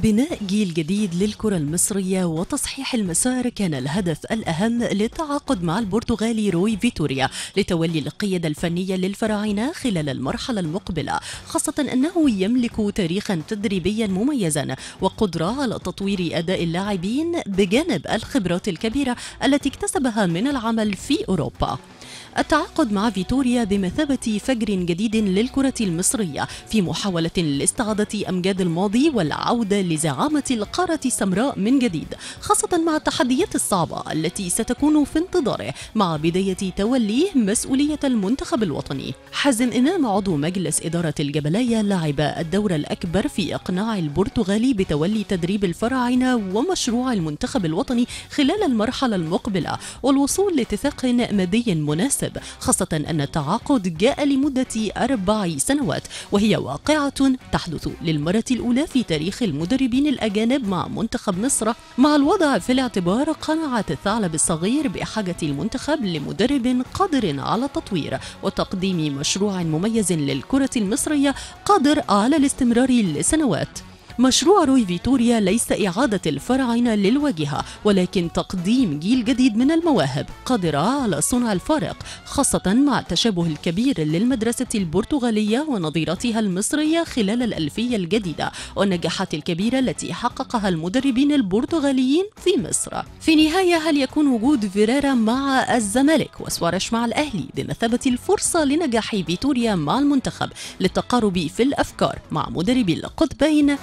بناء جيل جديد للكرة المصرية وتصحيح المسار كان الهدف الأهم للتعاقد مع البرتغالي روي فيتوريا لتولي القيادة الفنية للفراعنة خلال المرحلة المقبلة خاصة أنه يملك تاريخا تدريبيا مميزا وقدرة على تطوير أداء اللاعبين بجانب الخبرات الكبيرة التي اكتسبها من العمل في أوروبا التعاقد مع فيتوريا بمثابة فجر جديد للكرة المصرية في محاولة لاستعادة أمجاد الماضي والعودة لزعامة القارة السمراء من جديد خاصة مع التحديات الصعبة التي ستكون في انتظاره مع بداية توليه مسؤولية المنتخب الوطني حازم إمام عضو مجلس إدارة الجبلاية لعب الدور الأكبر في إقناع البرتغالي بتولي تدريب الفراعنة ومشروع المنتخب الوطني خلال المرحلة المقبلة والوصول لاتفاق مادي مناسب خاصة أن التعاقد جاء لمدة أربع سنوات وهي واقعة تحدث للمرة الأولى في تاريخ المدربين الأجانب مع منتخب مصر مع الوضع في الاعتبار قناعة الثعلب الصغير بحاجة المنتخب لمدرب قادر على التطوير وتقديم مشروع مميز للكرة المصرية قادر على الاستمرار لسنوات مشروع روي فيتوريا ليس إعادة الفراعنة للواجهة ولكن تقديم جيل جديد من المواهب قادرة على صنع الفارق خاصة مع التشابه الكبير للمدرسة البرتغالية ونظيرتها المصرية خلال الألفية الجديدة والنجاحات الكبيرة التي حققها المدربين البرتغاليين في مصر في نهاية هل يكون وجود فيريرا مع الزمالك وسوارش مع الأهلي بمثابة الفرصة لنجاح فيتوريا مع المنتخب للتقارب في الأفكار مع مدربي القطبين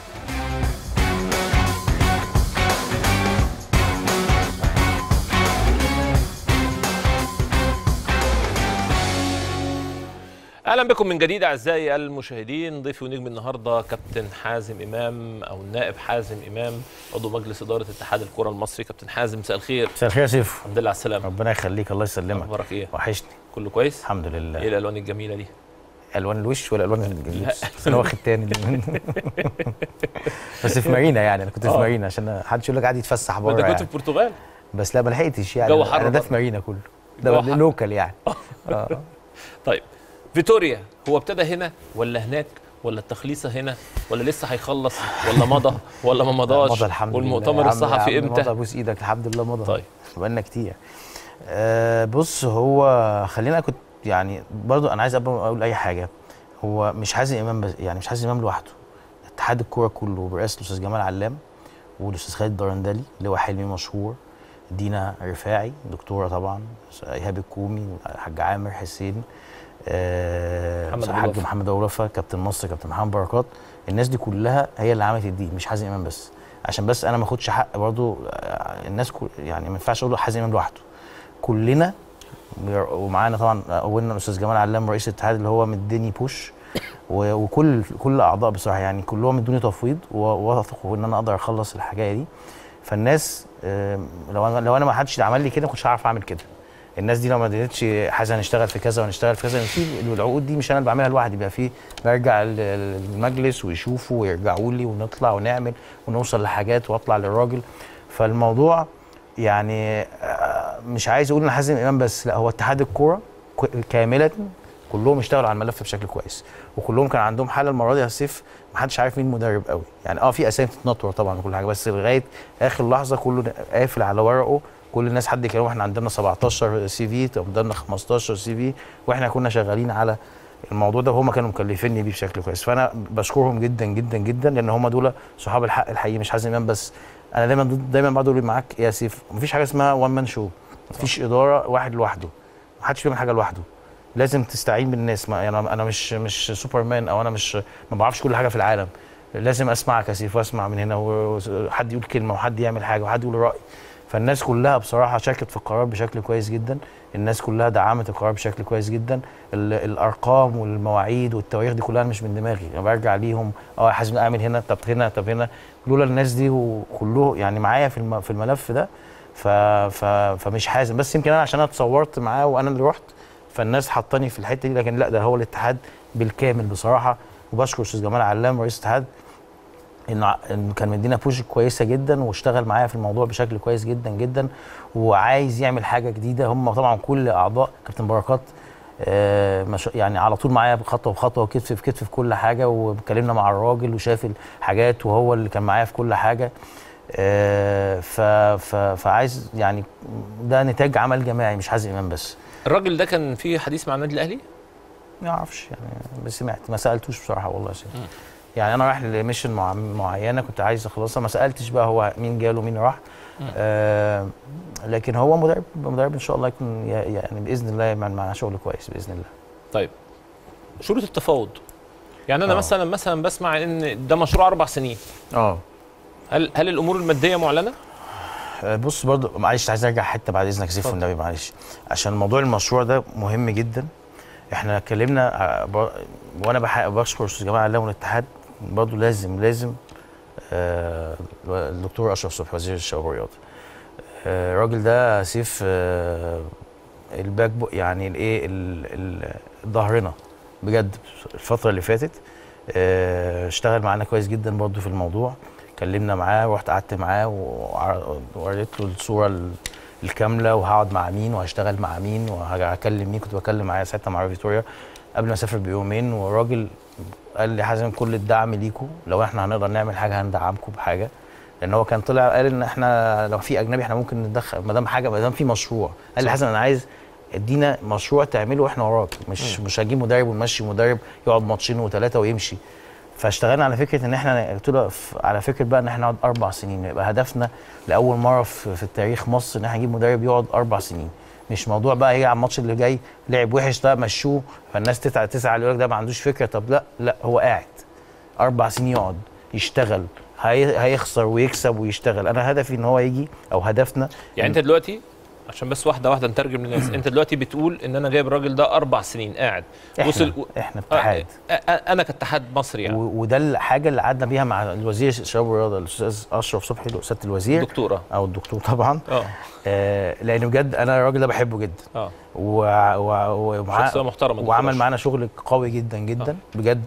اهلا بكم من جديد اعزائي المشاهدين ضيفي ونجم النهارده كابتن حازم امام او النائب حازم امام عضو مجلس اداره اتحاد الكره المصري كابتن حازم مساء الخير مساء الخير يا سيف الحمد لله على السلامه ربنا يخليك الله يسلمك اخبارك ايه وحشني كله كويس الحمد ايه لله الالوان الجميله دي الوان الوش ولا الوان اللبس انا واخد تاني بس في مارينا يعني انا كنت في آه. مارينا عشان محدش يقول لك قاعد يتفسح ما انت بره كنت يعني. في البرتغال بس لا ما لحقتش يعني جو حر انا ده برضه. في مارينا كله جو ده حر. لوكال يعني اه طيب فيتوريا هو ابتدى هنا ولا هناك ولا التخليصه هنا ولا لسه هيخلص ولا مضى ولا ما مضاش مضى الحمد لله والمؤتمر يا عم- الصحفي يا عم مضى امتى ابوس ايدك الحمد لله مضى طيب. بقالنا كتير آه بص هو خلينا كنت يعني برضو انا عايز ابقى اقول اي حاجه هو مش حازم امام بس يعني مش حازم امام لوحده اتحاد الكوره كله برئاسه الاستاذ جمال علام والاستاذ خالد الدرندلي اللي هو حلمي مشهور دينا رفاعي دكتوره طبعا ايهاب الكومي الحاج عامر حسين آه، محمد أبو الحاج وفا. محمد ابو وفا كابتن مصر كابتن محمد بركات الناس دي كلها هي اللي عملت الدين مش حازم امام بس عشان بس انا ما اخدش حق برضو آه، الناس كل يعني ما ينفعش اقول حازم امام لوحده كلنا ومعانا طبعا اولنا الاستاذ جمال علام رئيس الاتحاد اللي هو مديني بوش و- وكل كل الاعضاء بصراحه يعني كلهم ادوني تفويض ووثقوا ان انا اقدر اخلص الحكايه دي فالناس آم، لو انا لو انا ما حدش عمل لي كده ما كنتش هعرف اعمل كده الناس دي لو ما ادتش حاجه هنشتغل في كذا ونشتغل في كذا في العقود دي مش انا اللي بعملها لوحدي بيبقى في برجع ال- ال- المجلس ويشوفوا ويرجعوا لي ونطلع ونعمل ونوصل لحاجات واطلع للراجل فالموضوع يعني آه، مش عايز اقول ان حازم امام بس لا هو اتحاد الكوره ك- كامله كلهم اشتغلوا على الملف بشكل كويس وكلهم كان عندهم حاله المره دي يا سيف ما حدش عارف مين مدرب قوي يعني اه في اسامي بتتنطور طبعا وكل حاجه بس لغايه اخر لحظه كله قافل على ورقه كل الناس حد يكلمه احنا عندنا 17 سي في طب عندنا 15 سي في واحنا كنا شغالين على الموضوع ده وهم كانوا مكلفيني بيه بشكل كويس فانا بشكرهم جدا جدا جدا لان هم دول صحاب الحق الحقيقي مش حازم امام بس انا دايما دايما بقعد اقول معاك يا سيف مفيش حاجه اسمها وان مان شو مفيش اداره واحد لوحده محدش بيعمل حاجه لوحده لازم تستعين بالناس ما يعني انا مش مش سوبرمان او انا مش ما بعرفش كل حاجه في العالم لازم اسمعك يا سيف واسمع من هنا وحد يقول كلمه وحد يعمل حاجه وحد يقول راي فالناس كلها بصراحه شاركت في القرار بشكل كويس جدا الناس كلها دعمت القرار بشكل كويس جدا ال- الارقام والمواعيد والتواريخ دي كلها أنا مش من دماغي انا برجع ليهم اه حازم اعمل هنا طب هنا طب هنا لولا الناس دي وكله يعني معايا في الم- في الملف ده ف ف فمش حازم بس يمكن انا عشان انا اتصورت معاه وانا اللي رحت فالناس حطاني في الحته دي لكن لا ده هو الاتحاد بالكامل بصراحه وبشكر استاذ جمال علام رئيس الاتحاد انه ع- إنه كان مدينا بوش كويسه جدا واشتغل معايا في الموضوع بشكل كويس جدا جدا وعايز يعمل حاجه جديده هم طبعا كل اعضاء كابتن بركات آه، مش يعني على طول معايا خطوه بخطوه وكتف في كتف في كل حاجه واتكلمنا مع الراجل وشاف الحاجات وهو اللي كان معايا في كل حاجه آه، ف ف فعايز يعني ده نتاج عمل جماعي مش حازم امام بس الراجل ده كان في حديث مع النادي الاهلي ما اعرفش يعني بس سمعت ما سالتوش بصراحه والله يا شيخ مم. يعني انا رايح لميشن مع معينه كنت عايز اخلصها ما سالتش بقى هو مين جاله مين راح مم. آه لكن هو مدرب مدرب ان شاء الله يكون ي- يعني باذن الله يعمل معاه شغل كويس باذن الله طيب شروط التفاوض يعني انا آه. مثلا مثلا بسمع ان ده مشروع اربع سنين اه هل هل الامور الماديه معلنه آه، بص برضو معلش عايز ارجع حته بعد اذنك سيف اتفضل. والنبي معلش عشان موضوع المشروع ده مهم جدا احنا اتكلمنا آه، ب- وانا بح- بشكر استاذ جمال علام والاتحاد برضو لازم لازم آه، الدكتور اشرف صبحي وزير الشباب والرياضه آه، الراجل ده سيف آه، الباك بو يعني الايه ال- ال- ظهرنا بجد الفتره اللي فاتت آه، اشتغل معانا كويس جدا برضو في الموضوع كلمنا معاه ورحت قعدت معاه وع- ووريت له الصوره ال- الكامله وهقعد مع مين وهشتغل مع مين وهكلم مين كنت بكلم معاه ساعتها مع فيتوريا قبل ما اسافر بيومين والراجل قال لي حازم كل الدعم ليكم لو احنا هنقدر نعمل حاجه هندعمكم بحاجه لان هو كان طلع قال ان احنا لو في اجنبي احنا ممكن ندخل ما دام حاجه ما دام في مشروع قال لي صح. حازم انا عايز ادينا مشروع تعمله واحنا وراك مش مش هجيب مدرب ونمشي مدرب يقعد ماتشين وثلاثه ويمشي فاشتغلنا على فكره ان احنا قلت له ف- على فكره بقى ان احنا نقعد اربع سنين يبقى هدفنا لاول مره في, في التاريخ مصر ان احنا نجيب مدرب يقعد اربع سنين مش موضوع بقى يجي على الماتش اللي جاي لعب وحش ده مشوه فالناس تتع- تزعل يقول لك ده ما عندوش فكره طب لا لا هو قاعد اربع سنين يقعد يشتغل هي هيخسر ويكسب ويشتغل انا هدفي ان هو يجي او هدفنا يعني انت دلوقتي عشان بس واحده واحده نترجم للناس انت دلوقتي بتقول ان انا جايب الراجل ده اربع سنين قاعد احنا وصل احنا آه، اتحاد آه، آه، انا كاتحاد مصري يعني و- وده الحاجه اللي قعدنا بيها مع الوزير الشباب والرياضه الاستاذ اشرف صبحي سياده الوزير دكتوره او الدكتور طبعا اه آه لان بجد انا الراجل ده بحبه جدا اه و- و- ومعاه شخصيه محترمه دكتور وعمل أشرف. معانا شغل قوي جدا جدا بجد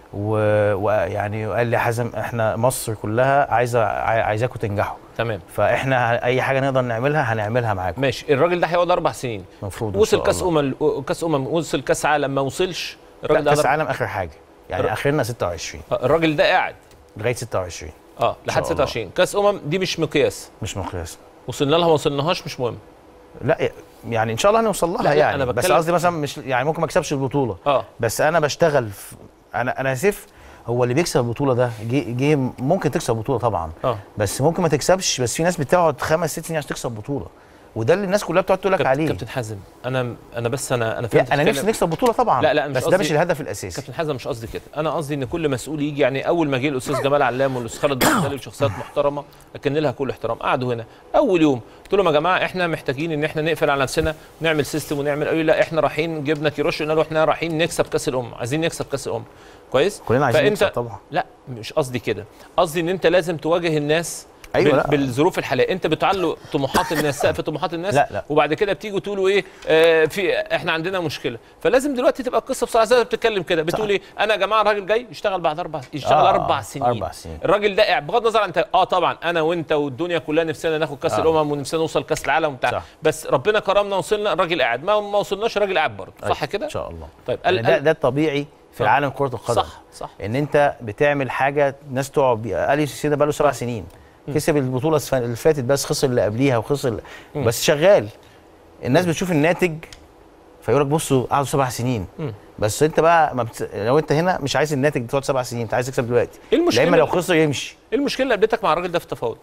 و- ويعني قال لي حازم احنا مصر كلها عايزه عاي- عايزاكم تنجحوا تمام فاحنا اي حاجه نقدر نعملها هنعملها معاكم ماشي الراجل ده هيقعد اربع سنين المفروض إن وصل شاء كاس الله. امم كاس امم وصل كاس عالم ما وصلش لا الراجل ده كاس قعد- عالم اخر حاجه يعني الر- اخرنا 26 آه، الراجل ده قاعد لغايه 26 اه لحد شاء الله. 26 كاس امم دي مش مقياس مش مقياس وصلنا لها ما وصلناهاش مش مهم لا يعني ان شاء الله هنوصل لها لا، لا، يعني أنا بس بتكلم- قصدي مثلا مش يعني ممكن ما اكسبش البطوله اه بس انا بشتغل في انا انا سيف هو اللي بيكسب البطوله ده جه جه ممكن تكسب بطوله طبعا اه بس ممكن ما تكسبش بس في ناس بتقعد خمس ست سنين عشان تكسب بطوله وده اللي الناس كلها بتقعد تقول لك كابتن- عليه كابتن حازم انا انا بس انا انا لا، فهمت انا بتتكلم- نفسي نكسب بطوله طبعا لا، لا، مش بس ده قصدي- مش الهدف الاساسي كابتن حازم مش قصدي كده انا قصدي ان كل مسؤول يجي يعني اول ما جه الاستاذ جمال علام والاستاذ خالد الغزالي وشخصيات محترمه لكن لها كل احترام قعدوا هنا اول يوم قلت لهم يا جماعه احنا محتاجين ان احنا نقفل على نفسنا ونعمل سيستم ونعمل قالوا لي لا احنا رايحين جبنا كيروش قلنا له احنا رايحين نكسب كاس الامم عايزين نكسب كاس الامم كويس كلنا عايزين فأنت- نكسب طبعا لا مش قصدي كده قصدي ان انت لازم تواجه الناس أيوة، بال- لا. بالظروف الحاليه انت بتعلوا طموحات الناس سقف طموحات الناس لا، لا. وبعد كده بتيجوا تقولوا ايه آه في احنا عندنا مشكله فلازم دلوقتي تبقى القصه بصراحه زي ما بتتكلم كده بتقول ايه انا يا جماعه الراجل جاي يشتغل بعد اربع يشتغل آه، اربع سنين أربع سنين. الراجل ده بغض النظر عن انت اه طبعا انا وانت والدنيا كلها نفسنا ناخد كاس آه. الامم ونفسنا نوصل كاس العالم وبتاع صح. بس ربنا كرمنا وصلنا الراجل قاعد ما ما وصلناش الراجل قاعد برضه صح أيوة، كده ان شاء الله طيب يعني ال- ده ال- ده الطبيعي في آه. العالم كره القدم صح صح ان انت بتعمل حاجه ناس تقعد بيها اليو سي ده بقى له سبع سنين كسب البطوله السف- اللي فاتت بس خسر اللي قبليها وخسر مم. بس شغال الناس بتشوف الناتج فيقول لك بصوا قعدوا سبع سنين مم. بس انت بقى ما بت... لو انت هنا مش عايز الناتج تقعد سبع سنين انت عايز تكسب دلوقتي ايه المشكله لا اما لو خسر يمشي ايه المشكله اللي قابلتك مع الراجل ده في التفاوض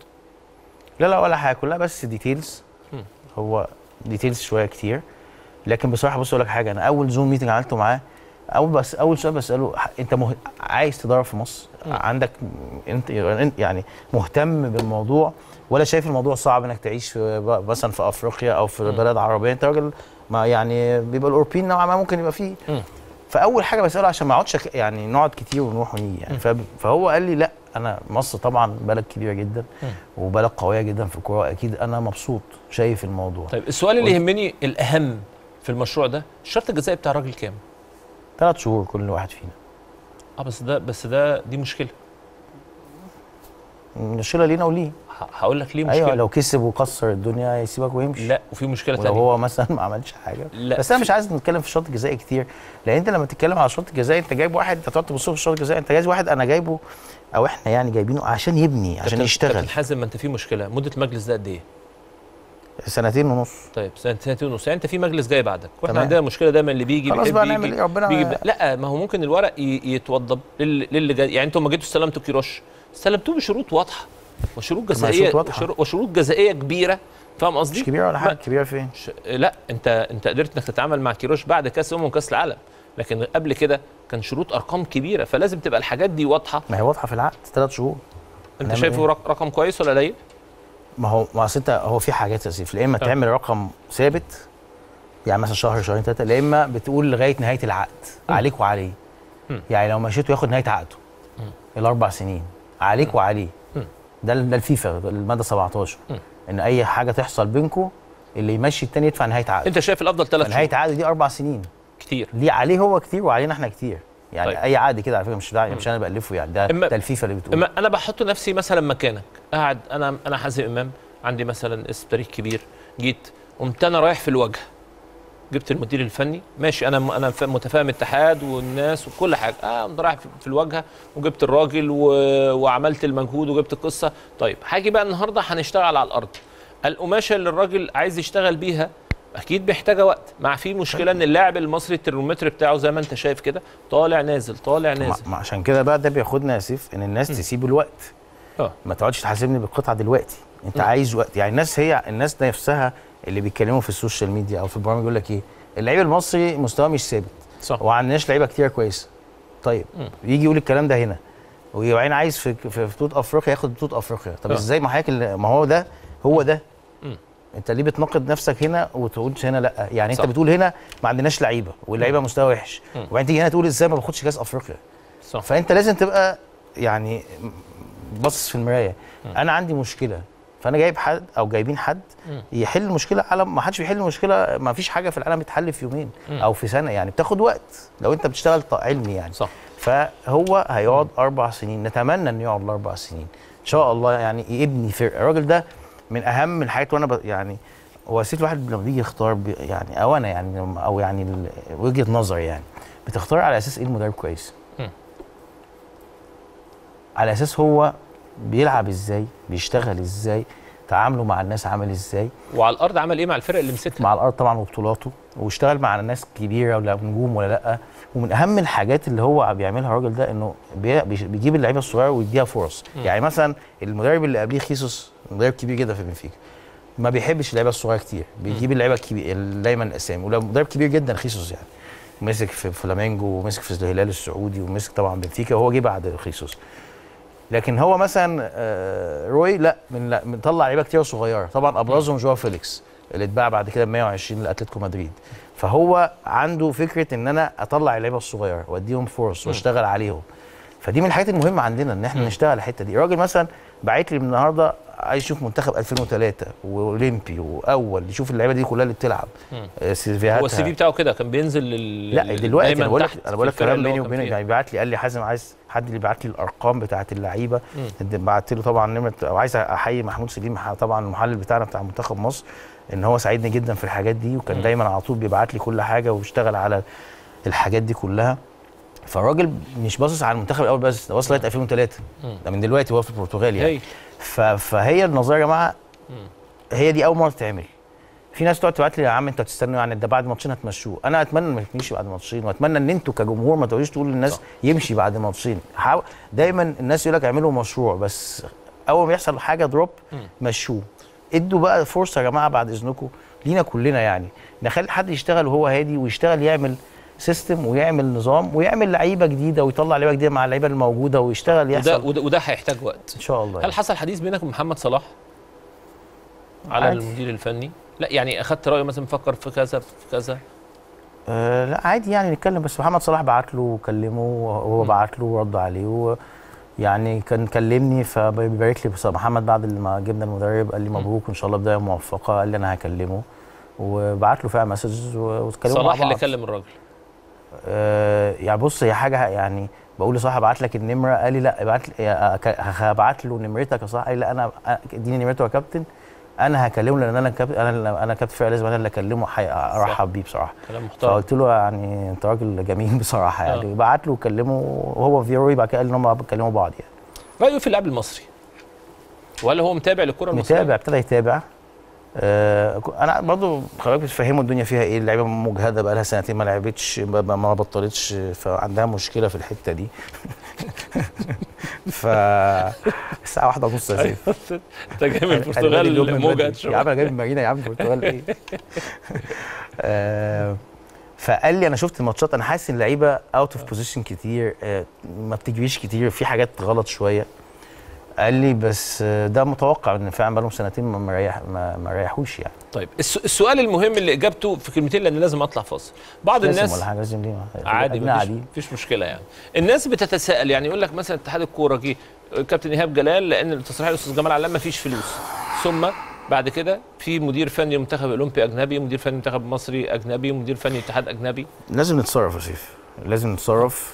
لا لا ولا حاجه كلها بس ديتيلز مم. هو ديتيلز شويه كتير لكن بصراحه بص اقول لك حاجه انا اول زوم ميتنج عملته معاه اول بس اول سؤال بساله ح- انت مه... عايز تدرب في مصر مم. عندك انت يعني مهتم بالموضوع ولا شايف الموضوع صعب انك تعيش في ب- مثلا في افريقيا او في مم. بلد عربيه انت راجل ما يعني بيبقى الاوروبيين نوعا ما ممكن يبقى فيه مم. فاول حاجه بساله عشان ما اقعدش أك- يعني نقعد كتير ونروح ونيجي يعني فب- فهو قال لي لا انا مصر طبعا بلد كبيره جدا مم. وبلد قويه جدا في الكوره اكيد انا مبسوط شايف الموضوع طيب السؤال اللي قلت- يهمني الاهم في المشروع ده الشرط الجزائي بتاع الراجل كام ثلاث شهور كل واحد فينا اه بس ده بس ده دي مشكله مشكله لينا وليه ه- هقول لك ليه مشكله ايوه لو كسب وكسر الدنيا يسيبك ويمشي لا وفي مشكله ولو ثانيه هو مثلا ما عملش حاجه لا، بس انا في- مش عايز نتكلم في الشوط الجزائي كتير لان انت لما تتكلم على الشوط الجزائي انت جايب واحد انت تقعد تبص له في الشوط الجزائي انت جايب واحد انا جايبه او احنا يعني جايبينه عشان يبني عشان كابتن- يشتغل كابتن حازم ما انت في مشكله مده المجلس ده قد ايه؟ سنتين ونص طيب سنة- سنتين ونص يعني انت في مجلس جاي بعدك واحنا تمام. عندنا مشكله دايما اللي بيجي خلاص بيحب بقى يجي نعمل ايه ربنا بيجي لا ما هو ممكن الورق ي- يتوضب لل- للي جاي يعني انتوا لما جيتوا استلمتوا كيروش استلمتوه بشروط واضحه وشروط جزائيه شروط واضحة. وشرو- وشروط جزائيه كبيره فاهم قصدي؟ مش كبيره ولا حاجه ما- كبيره فين ش... لا انت انت قدرت انك تتعامل مع كيروش بعد كاس امم وكاس العالم لكن قبل كده كان شروط ارقام كبيره فلازم تبقى الحاجات دي واضحه ما هي واضحه في العقد ثلاث شهور انت هنعمل شايفه ايه؟ رق- رقم كويس ولا قليل؟ ما هو ما اصل انت هو في حاجات يا سيف يا اما آه. تعمل رقم ثابت يعني مثلا شهر شهرين ثلاثه يا اما بتقول لغايه نهايه العقد م. عليك وعليه م. يعني لو مشيته ياخد نهايه عقده الاربع سنين عليك وعليه م. ده ال- ده الفيفا الماده 17 م. ان اي حاجه تحصل بينكم اللي يمشي التاني يدفع نهايه عقده انت شايف الافضل ثلاث نهايه شهور عقده دي اربع سنين كتير ليه عليه هو كتير وعلينا احنا كتير يعني طيب. طيب. اي عقد كده على فكره مش ده مش انا اللي بالفه يعني ده, إما- ده الفيفا اللي بتقول اما انا بحط نفسي مثلا مكانك قاعد انا انا حازم امام عندي مثلا اسم تاريخ كبير جيت قمت انا رايح في الوجه جبت المدير الفني ماشي انا انا ف- متفاهم اتحاد والناس وكل حاجه اه قمت رايح في- في الواجهه وجبت الراجل و... وعملت المجهود وجبت القصه طيب هاجي بقى النهارده هنشتغل على الارض القماشه اللي الراجل عايز يشتغل بيها اكيد محتاجه وقت مع في مشكله ان اللاعب المصري الترمومتر بتاعه زي ما انت شايف كده طالع نازل طالع ما نازل ما عشان كده بقى ده بياخدنا يا سيف ان الناس تسيب الوقت اه ما تقعدش تحاسبني بالقطعه دلوقتي انت عايز وقت يعني الناس هي الناس نفسها اللي بيتكلموا في السوشيال ميديا او في البرامج يقول لك ايه اللعيب المصري مستواه مش ثابت صح وما عندناش لعيبه كتير كويسه طيب مم. يجي يقول الكلام ده هنا وبعدين عايز في في بطوله افريقيا ياخد بطوله افريقيا طب آه. ازاي ما حضرتك اللي- ما هو ده هو ده مم. انت ليه بتناقض نفسك هنا وتقولش هنا لا يعني صح. انت بتقول هنا ما عندناش لعيبه واللعيبه مستوى وحش مم. وبعدين تيجي هنا تقول ازاي ما باخدش كاس افريقيا صح فانت لازم تبقى يعني باصص في المرايه مم. انا عندي مشكله فانا جايب حد او جايبين حد مم. يحل المشكله على ما حدش بيحل المشكله ما فيش حاجه في العالم بتحل في يومين مم. او في سنه يعني بتاخد وقت لو انت بتشتغل ط- علمي يعني صح فهو هيقعد اربع سنين نتمنى انه يقعد اربع سنين ان شاء الله يعني يبني فرقه الراجل ده من اهم الحاجات وانا ب... يعني هو سيف الواحد لما بيجي يختار بي يعني او انا يعني لما- او يعني ال- وجهه نظري يعني بتختار على اساس ايه المدرب كويس مم. على اساس هو بيلعب ازاي بيشتغل ازاي تعامله مع الناس عامل ازاي وعلى الارض عمل ايه مع الفرق اللي مسكها مع الارض طبعا وبطولاته واشتغل مع ناس كبيره ولا نجوم ولا لا ومن اهم الحاجات اللي هو بيعملها الراجل ده انه بي- بيش- بيجيب اللعيبه الصغيره ويديها فرص مم. يعني مثلا المدرب اللي قبليه خيسوس مدرب كبير جدا في بنفيكا ما بيحبش اللعيبه الصغيره كتير بيجيب اللعيبه الكبير دايما الاسامي ولا مدرب كبير جدا خيسوس يعني مسك في فلامينجو ومسك في الهلال السعودي ومسك طبعا بنفيكا وهو جه بعد خيسوس لكن هو مثلا آه، روي لا من لا مطلع لعيبه كتير صغيره طبعا ابرزهم جواو فيليكس اللي اتباع بعد كده ب 120 لاتلتيكو مدريد فهو عنده فكره ان انا اطلع اللعيبه الصغيره واديهم فرص واشتغل عليهم فدي من الحاجات المهمه عندنا ان احنا مم. نشتغل الحته دي راجل مثلا باعت لي من النهارده عايز يشوف منتخب 2003 واولمبي واول يشوف اللعيبه دي كلها اللي بتلعب مم. آه، سيفيهاتها هو السي في بتاعه كده كان بينزل لل لا لل- دلوقتي دايماً انا بقول لك تحت انا بقول لك في الفرق كلام اللي هو بيني كان وبينك فيها. يعني بيبعت لي قال لي حازم عايز حد اللي بيبعت لي الارقام بتاعت اللعيبه مم. بعت له طبعا نمره او عايز احيي محمود سليم ح- طبعا المحلل بتاعنا بتاع منتخب مصر ان هو ساعدني جدا في الحاجات دي وكان مم. دايما على طول بيبعت لي كل حاجه واشتغل على الحاجات دي كلها فالراجل مش باصص على المنتخب الاول بس ده باصص لغايه 2003 مم. ده من دلوقتي هو في البرتغال يعني هي ف- فهي النظريه يا جماعه مم. هي دي اول مره تتعمل في ناس تقعد تبعت لي يا عم انت بتستنوا يعني ده بعد ماتشين هتمشوه انا اتمنى ما يمشي بعد ماتشين واتمنى ان انتوا كجمهور ما تقعدوش تقولوا للناس صح. يمشي بعد ماتشين حاول دايما الناس يقول لك اعملوا مشروع بس اول ما يحصل حاجه دروب مم. مشوه ادوا بقى فرصه يا جماعه بعد اذنكم لينا كلنا يعني نخلي حد يشتغل وهو هادي ويشتغل يعمل سيستم ويعمل نظام ويعمل لعيبه جديده ويطلع لعيبه جديده مع اللعيبه الموجوده ويشتغل وده يحصل وده, وده هيحتاج وقت ان شاء الله هل يعني. حصل حديث بينك ومحمد صلاح على عادي. المدير الفني لا يعني اخدت رايه مثلا فكر في كذا في كذا آه لا عادي يعني نتكلم بس محمد صلاح بعت له وكلمه وهو مم. بعت له ورد عليه و يعني كان كلمني فبيبارك لي بس محمد بعد ما جبنا المدرب قال لي مم. مبروك ان شاء الله بدايه موفقه قال لي انا هكلمه وبعت له فيها مسج واتكلموا مع صلاح اللي بعض كلم الراجل آه يعني بص هي حاجه يعني بقول لصاحب ابعت لك النمره قال لي لا ابعت لي يا- ك- هبعت له نمرتك يا صاحبي قال لي لا انا أ- اديني نمرته يا كابتن انا هكلمه لان انا كابتن انا انا كابتن فرقه لازم انا اللي اكلمه حي- ارحب بيه بصراحه كلام محترم فقلت له يعني انت راجل جميل بصراحه آه. يعني بعت له وكلمه وهو في روي بعد كده قال ان هم بيكلموا بعض يعني رايه في اللاعب المصري ولا هو متابع للكره المصريه متابع ابتدى يتابع آه ك- انا برضه خلي بالك بتفهموا الدنيا فيها ايه اللعيبه مجهده بقى لها سنتين ما لعبتش ما ما- ما بطلتش فعندها مشكله في الحته دي ف الساعه واحدة ونص يا سيف انت جاي من أنا بادئ اليوم البرتغال من موجة بدري. يا عم شويه انا جاي من مارينا يا عم البرتغال ايه آه، فقال لي انا شفت الماتشات انا حاسس ان اللعيبه اوت اوف بوزيشن كتير آه، ما بتجريش كتير في حاجات غلط شويه قال لي بس آه، ده متوقع ان فعلا بقالهم سنتين ما مريح ما, ما ريحوش يعني طيب الس- السؤال المهم اللي اجابته في كلمتين لان لازم اطلع فاصل بعض لازم الناس ولا حاجه لازم ليه ما- عادي أدينا مفيش, قاعدين. مفيش مشكله يعني الناس بتتساءل يعني يقول لك مثلا اتحاد الكوره جه كابتن ايهاب جلال لان التصريح الاستاذ جمال علام مفيش فلوس ثم بعد كده في مدير فني منتخب اولمبي اجنبي مدير فني منتخب مصري اجنبي مدير فني اتحاد اجنبي لازم نتصرف يا سيف لازم نتصرف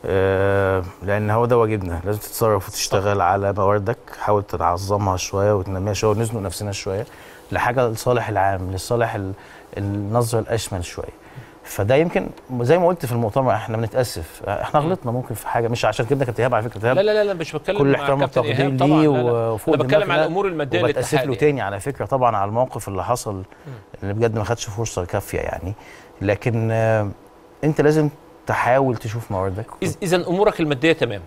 آه لان هو ده واجبنا لازم تتصرف وتشتغل على مواردك حاول تعظمها شويه وتنميها شويه ونزنق نفسنا شويه لحاجه لصالح العام لصالح ال- النظره الاشمل شويه فده يمكن زي ما قلت في المؤتمر احنا بنتاسف احنا غلطنا ممكن في حاجه مش عشان كده كابتن ايهاب على فكره لا إيهاب لا لا, لا مش بتكلم كل مع احترام كابتن والتقدير ايهاب طبعا ليه لا لا. وفوق انا بتكلم دماغنا. على الامور الماديه وبتاسف للاتحاد له يعني. تاني على فكره طبعا على الموقف اللي حصل اللي بجد ما خدش فرصه كافيه يعني لكن آه، انت لازم تحاول تشوف مواردك اذا امورك الماديه تمام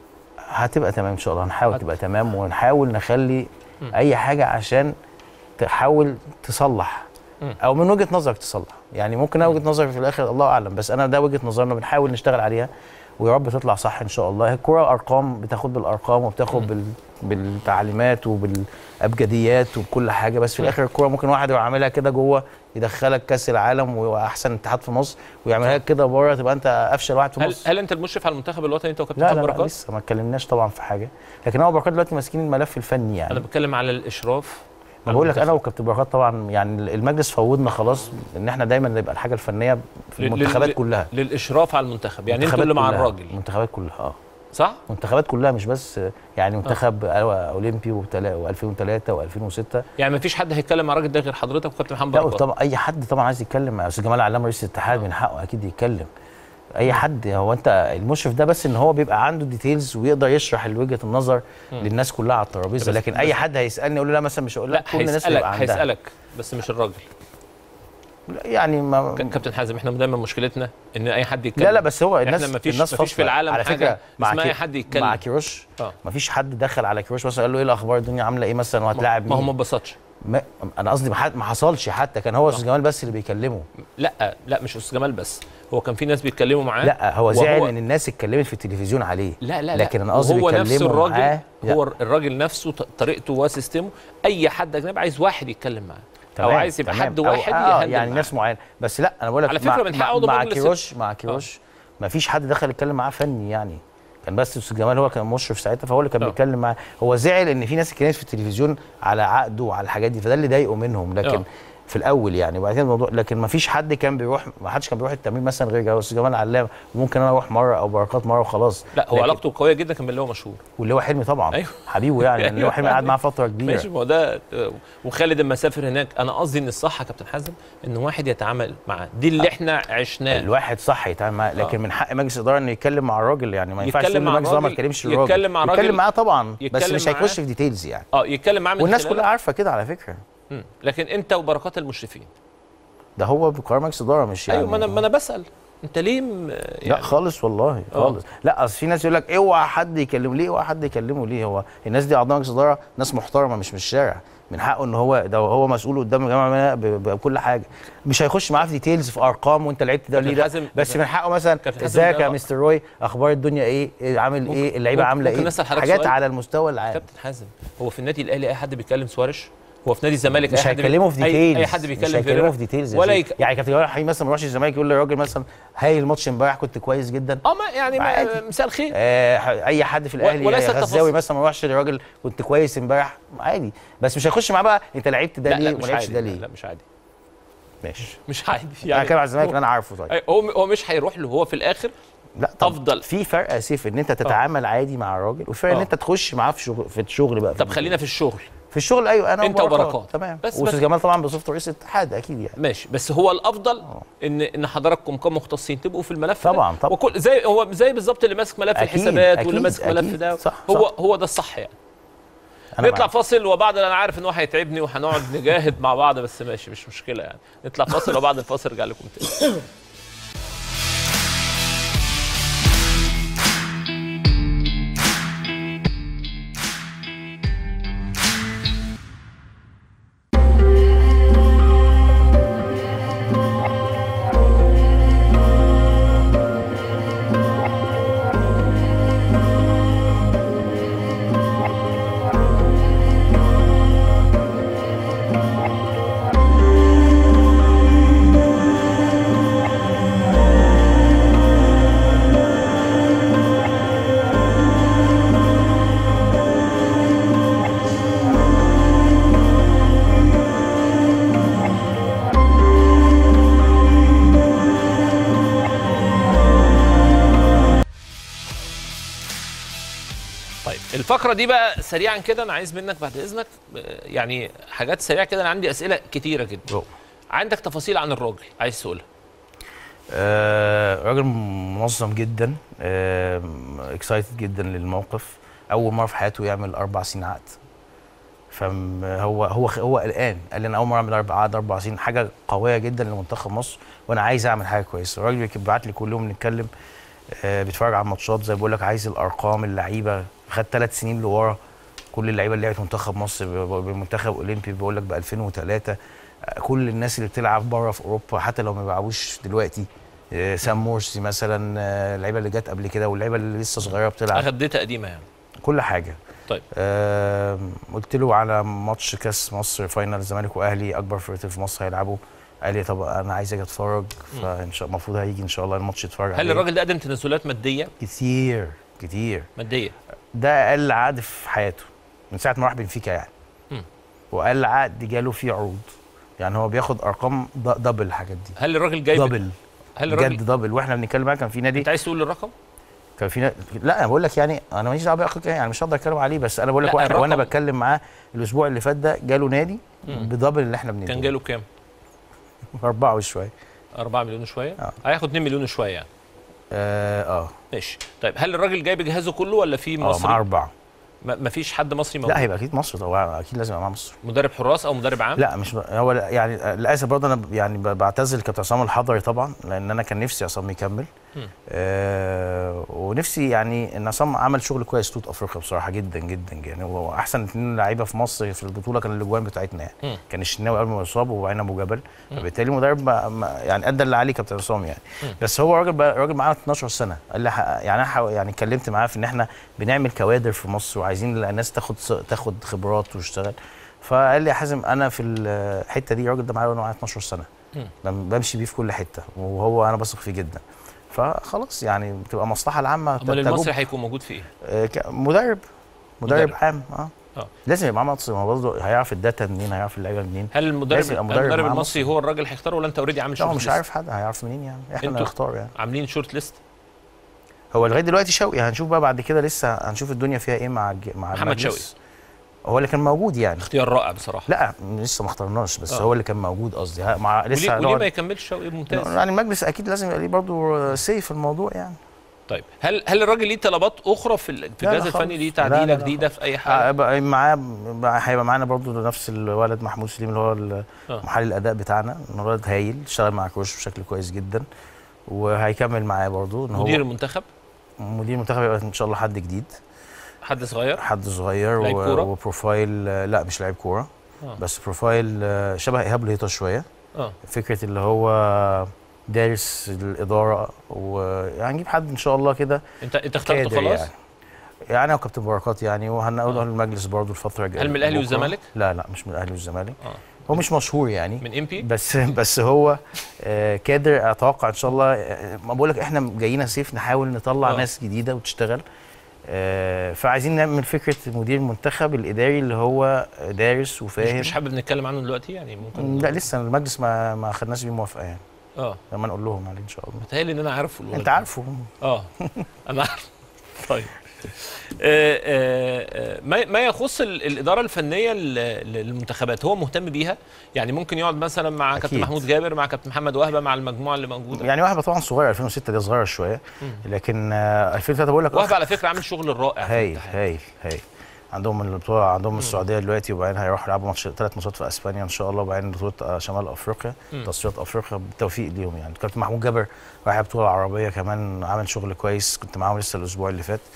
هتبقى تمام ان شاء الله هنحاول هت- تبقى تمام ونحاول نخلي مم. اي حاجه عشان تحاول تصلح مم. او من وجهه نظرك تصلح يعني ممكن انا وجهه نظري في الاخر الله اعلم بس انا ده وجهه نظرنا بنحاول نشتغل عليها ويا رب تطلع صح ان شاء الله الكوره ارقام بتاخد بالارقام وبتاخد بال... بالتعليمات وبالابجديات وبكل حاجه بس في الاخر الكوره ممكن واحد يبقى عاملها كده جوه يدخلك كاس العالم واحسن اتحاد في مصر ويعملها لك كده بره تبقى انت افشل واحد في هل مصر هل انت المشرف على المنتخب الوطني انت وكابتن لا محمد لا, لا بركات لسه ما اتكلمناش طبعا في حاجه لكن هو بركات دلوقتي ماسكين الملف الفني يعني انا بتكلم على الاشراف ما بقول لك انا وكابتن بركات طبعا يعني المجلس فوضنا خلاص ان احنا دايما نبقى الحاجه الفنيه في لل- المنتخبات لل- كلها للاشراف على المنتخب يعني انتوا المنتخبات اللي مع كلها. الراجل المنتخبات كلها اه صح المنتخبات كلها مش بس يعني منتخب اولمبي و2003 و2006 يعني ما فيش حد هيتكلم مع الراجل ده غير حضرتك وكابتن محمد لا بركات طبعا اي حد طبعا عايز يتكلم مع استاذ جمال علام رئيس الاتحاد من حقه اكيد يتكلم اي حد هو انت المشرف ده بس ان هو بيبقى عنده ديتيلز ويقدر يشرح وجهه النظر للناس كلها على الترابيزه بس- لكن بس- اي حد هيسالني يقول له لا مثلا مش هقول لا لك كل الناس هيسالك بيبقى عندها هيسالك بس مش الراجل لا، يعني ما ك- كابتن حازم احنا دايما مشكلتنا ان اي حد يتكلم لا لا بس هو الناس احنا مفيش الناس مفيش في فاصلة. العالم على حاجه فكره مع اسمها كي- اي حد يتكلم مع كيروش اه مفيش حد دخل على كيروش مثلا قال له ايه الاخبار الدنيا عامله ايه مثلا وهتلاعب ما هو ما مين اتبسطش ما انا قصدي ما حد- ما حصلش حتى كان هو استاذ جمال بس اللي بيكلمه لا لا مش استاذ جمال بس هو كان في ناس بيتكلموا معاه لا هو وهو- زعل ان الناس اتكلمت في التلفزيون عليه لا لا لا لكن انا قصدي هو نفس بيكلموا الراجل معاه لا. هو الراجل نفسه ط- طريقته وسيستمه اي حد اجنبي عايز واحد يتكلم معاه او تمام، عايز يبقى تمام. حد أو- واحد آه يهندل يعني معاه. ناس معينه بس لا انا بقول لك على فكرة مع, من مع, حقه ده مع مجلس كيروش مع كيروش ما فيش حد دخل يتكلم معاه فني يعني كان بس استاذ جمال هو كان مشرف ساعتها فهو اللي كان آه. بيتكلم معاه هو زعل ان في ناس اتكلمت في التلفزيون على عقده وعلى الحاجات دي فده اللي ضايقه منهم لكن آه. في الاول يعني وبعد كده الموضوع لكن ما فيش حد كان بيروح ما حدش كان بيروح التمرين مثلا غير استاذ جمال علام وممكن انا اروح مره او بركات مره وخلاص لا هو لكن- علاقته قويه جدا كان باللي هو مشهور واللي هو حلمي طبعا أيوه. حبيبه يعني اللي هو حلمي قعد معاه فتره كبيره ماشي ما هو ده آه، وخالد اما سافر هناك انا قصدي ان الصح يا كابتن حازم ان واحد يتعامل معاه دي اللي احنا عشناه الواحد صح يتعامل معاه لكن آه. من حق مجلس الاداره انه يتكلم مع الراجل يعني ما ينفعش يتكلم تقول مع مجلس الاداره ما الراجل، يتكلمش الراجل يتكلم مع الراجل، يتكلم معاه طبعا بس يتكلم مش معاه. هيخش في ديتيلز يعني اه يتكلم معاه من والناس خلالك. كلها عارفه كده على فكره مم. لكن انت وبركات المشرفين ده هو بقرار مجلس الاداره مش يعني ايوه ما انا ما انا بسال انت ليه م- لا يعني خالص والله آه. خالص لا اصل في ناس يقول لك اوعى حد يكلمه ليه اوعى حد يكلمه ليه هو الناس دي اعضاء مجلس الاداره ناس محترمه مش من الشارع من حقه ان هو ده هو مسؤول قدام الجامعه ب- ب- بكل حاجه مش هيخش معاه في ديتيلز في ارقام وانت لعبت ده كابتن ليه ده حازم- بس من حقه مثلا كابتن حازم ازيك ده- يا مستر روي اخبار الدنيا ايه إيه عامل ممكن- ايه اللعيبه ممكن- عامله ممكن ايه نسأل حضرتك حاجات سؤال؟ على المستوى العام كابتن حازم هو في النادي الاهلي اي حد بيتكلم سوارش هو في نادي الزمالك مش اي حد بي- هيكلمه في أي- ديتيلز اي حد مش بيتكلم هيكلمه فيريرا في ديتيلز ولا ولا يك... يعني كابتن جمال حبيب مثلا ما يروحش الزمالك يقول للراجل مثلا هاي الماتش امبارح كنت كويس جدا اه ما يعني ما عادي. مساء الخير آه اي حد في الاهلي وليس غزاوي التفاصيل. مثلا ما يروحش للراجل كنت كويس امبارح عادي بس مش هيخش معاه بقى انت لعبت ده لا ليه لا وما مش لعبش عادي ده لا, ليه لا مش عادي ماشي مش عادي يعني انا كده على الزمالك اللي انا عارفه طيب أي- هو هو مش هيروح له هو في الاخر لا طب أفضل. في فرق يا سيف ان انت تتعامل عادي مع الراجل وفي فرق ان آه. انت تخش معاه في شغل في الشغل بقى في طب خلينا في الشغل في الشغل ايوه انا أنت وبركات. تمام بس- بس واستاذ بس- جمال طبعا بصفته رئيس الاتحاد اكيد يعني ماشي بس هو الافضل ان ان حضراتكم كمختصين تبقوا في الملف ده. طبعاً، طبعاً. وكل زي هو زي بالظبط اللي ماسك ملف أكيد، الحسابات واللي أكيد، ماسك ملف أكيد. ده صح، هو صح. هو ده الصح يعني أنا نطلع معاك. فاصل وبعد انا عارف ان هو هيتعبني وهنقعد نجاهد مع بعض بس ماشي مش مشكله يعني نطلع فاصل وبعد الفاصل ارجع لكم تاني طيب الفقره دي بقى سريعا كده انا عايز منك بعد اذنك آه، يعني حاجات سريعه كده انا عندي اسئله كتيره جدا جو. عندك تفاصيل عن الراجل عايز تقولها آه راجل منظم جدا اكسايتد جدا للموقف اول مره في حياته يعمل اربع سنين عقد فهو هو هو قلقان قال لي انا اول مره اعمل اربع عقد اربع سنين حاجه قويه جدا لمنتخب مصر وانا عايز اعمل حاجه كويسه الراجل بيبعت لي كل يوم نتكلم آه بيتفرج على الماتشات زي بقول لك عايز الارقام اللعيبه خد ثلاث سنين لورا كل اللعيبه اللي لعبت منتخب مصر ب- ب- بمنتخب اولمبي بقول لك ب 2003 آه، كل الناس اللي بتلعب بره في اوروبا حتى لو ما بيلعبوش دلوقتي آه، سام مورسي مثلا آه، اللعيبه اللي جت قبل كده واللعيبه اللي لسه صغيره بتلعب اخد داتا قديمه يعني كل حاجه طيب آم، قلت له على ماتش كاس مصر فاينل الزمالك واهلي اكبر فرقتين في مصر هيلعبوا قال لي طب انا عايز اجي اتفرج فان شاء المفروض هيجي ان شاء الله الماتش يتفرج هل عليه. الراجل ده قدم تنازلات ماديه كتير كتير ماديه ده اقل عقد في حياته من ساعه ما راح بنفيكا يعني مم. واقل عقد جاله فيه عروض يعني هو بياخد ارقام د- دبل الحاجات دي هل الراجل جايب دبل هل بجد الراجل دبل واحنا بنتكلم معاه كان في نادي انت عايز تقول الرقم كان في نا... لا انا بقول لك يعني انا ماليش دعوه بأخوك يعني مش هقدر اتكلم عليه بس انا بقول لا، لك وانا, الرقم. وانا بتكلم معاه الاسبوع اللي فات ده جاله نادي مم. بدبل اللي احنا بنديه كان جاله كام أربعة وشوية 4 مليون وشويه آه. هياخد 2 مليون وشويه يعني اه اه ماشي طيب هل الراجل جايب جهازه كله ولا في اه مع مصري أربعة ما ما فيش حد مصري موجود لا هيبقى أكيد مصر طبعا أكيد لازم يبقى مع مصر مدرب حراس او مدرب عام لا مش ب... هو لا- يعني آه، للاسف برضه انا ب- يعني ب- بعتذر كابتن عصام الحضري طبعا لان انا كان نفسي عصام يكمل مم. آه ونفسي يعني ان عصام عمل شغل كويس طول افريقيا بصراحه جدا جدا يعني هو احسن اثنين لعيبه في مصر في البطوله كان الاجوان بتاعتنا يعني مم. كان الشناوي قبل ما يصاب وبعدين ابو جبل فبالتالي المدرب ما ما يعني ادى اللي عليه كابتن عصام يعني مم. بس هو راجل بقى راجل معانا 12 سنه قال لي ح- يعني انا ح- يعني اتكلمت معاه في ان احنا بنعمل كوادر في مصر وعايزين الناس تاخد س- تاخد خبرات وتشتغل فقال لي يا حازم انا في الحته دي الراجل ده معايا وانا معايا 12 سنه مم. بم- بمشي بيه في كل حته وهو انا بثق فيه جدا فخلاص يعني بتبقى المصلحه العامه امال تجوب. المصري هيكون موجود في ايه آه، ك- مدرب مدرب مدرب. عام اه آه. لازم يبقى معاه مصري ما هو برضه هيعرف الداتا منين هيعرف اللعيبه منين هل المدرب لازم يبقى مدرب المدرب معاه المصري مصري. هو الراجل هيختاره ولا انت اوريدي عامل لا هو شورت مش ليست؟ عارف حد هيعرف منين يعني احنا اللي انتوا نختار يعني عاملين شورت ليست هو لغايه دلوقتي شوقي هنشوف بقى بعد كده لسه هنشوف الدنيا فيها ايه مع الج... مع محمد المجلس. هو اللي كان موجود يعني اختيار رائع بصراحه لا لسه ما اخترناش بس آه. هو اللي كان موجود قصدي ها- مع وليه, لسه وليه هنقعد- ما يكملش شوقي ممتاز يعني المجلس اكيد لازم يبقى ليه برضه سيف في الموضوع يعني طيب هل هل الراجل ليه طلبات اخرى في ال- في لا، لا الجهاز الفني ليه خالص. لا، تعديله لا، لا جديده في اي حاجه هيبقى معاه بقى- هيبقى معانا برضه نفس الولد محمود سليم اللي هو ال- آه. محلل الاداء بتاعنا الولد هايل اشتغل مع كروش بشكل كويس جدا وهيكمل معاه برضه ان هو مدير المنتخب مدير المنتخب يبقى ان شاء الله حد جديد حد صغير حد صغير لعيب و- كورة؟ وبروفايل آه، لا مش لعيب كوره آه. بس بروفايل آه، شبه ايهاب لهيطه شويه اه فكره اللي هو دارس الاداره ويعني نجيب حد ان شاء الله كده انت انت اخترته كادر خلاص يعني يعني انا وكابتن بركات يعني وهنقوله للمجلس برضه الفتره الجايه هل من الأهلي بكرة. والزمالك؟ لا لا مش من الاهلي والزمالك اه هو مش مشهور يعني من ام بي بس بس هو آه، كادر اتوقع ان شاء الله آه، ما بقول لك احنا جايين سيف نحاول نطلع آه. ناس جديده وتشتغل آه، فعايزين نعمل فكره مدير المنتخب الاداري اللي هو دارس مش, وفاهم مش حابب نتكلم عنه دلوقتي يعني ممكن لا لسه المجلس ما ما خدناش بيه موافقه يعني اه لما نقول لهم عليه ان شاء الله متهيألي ان انا عارف الولد انت ده. عارفه اه انا عارف طيب آه، آه، آه، ما ما يخص ال- الاداره الفنيه لل- للمنتخبات هو مهتم بيها يعني ممكن يقعد مثلا مع كابتن أكيد. محمود جابر مع كابتن محمد وهبه مع المجموعه اللي موجوده يعني وهبه طبعا صغير 2006 دي صغيره شويه لكن آه، 2003 بقول لك وهبه على فكره عامل شغل رائع في هايل الاتحاد. هايل هايل عندهم البطوله عندهم السعوديه دلوقتي وبعدين هيروحوا يلعبوا ماتش ثلاث ماتشات في اسبانيا ان شاء الله وبعدين بطوله آه، شمال افريقيا مم. تصفيات افريقيا بالتوفيق ليهم يعني كابتن محمود جابر رايح بطوله عربيه كمان عامل شغل كويس كنت معاهم لسه الاسبوع اللي فات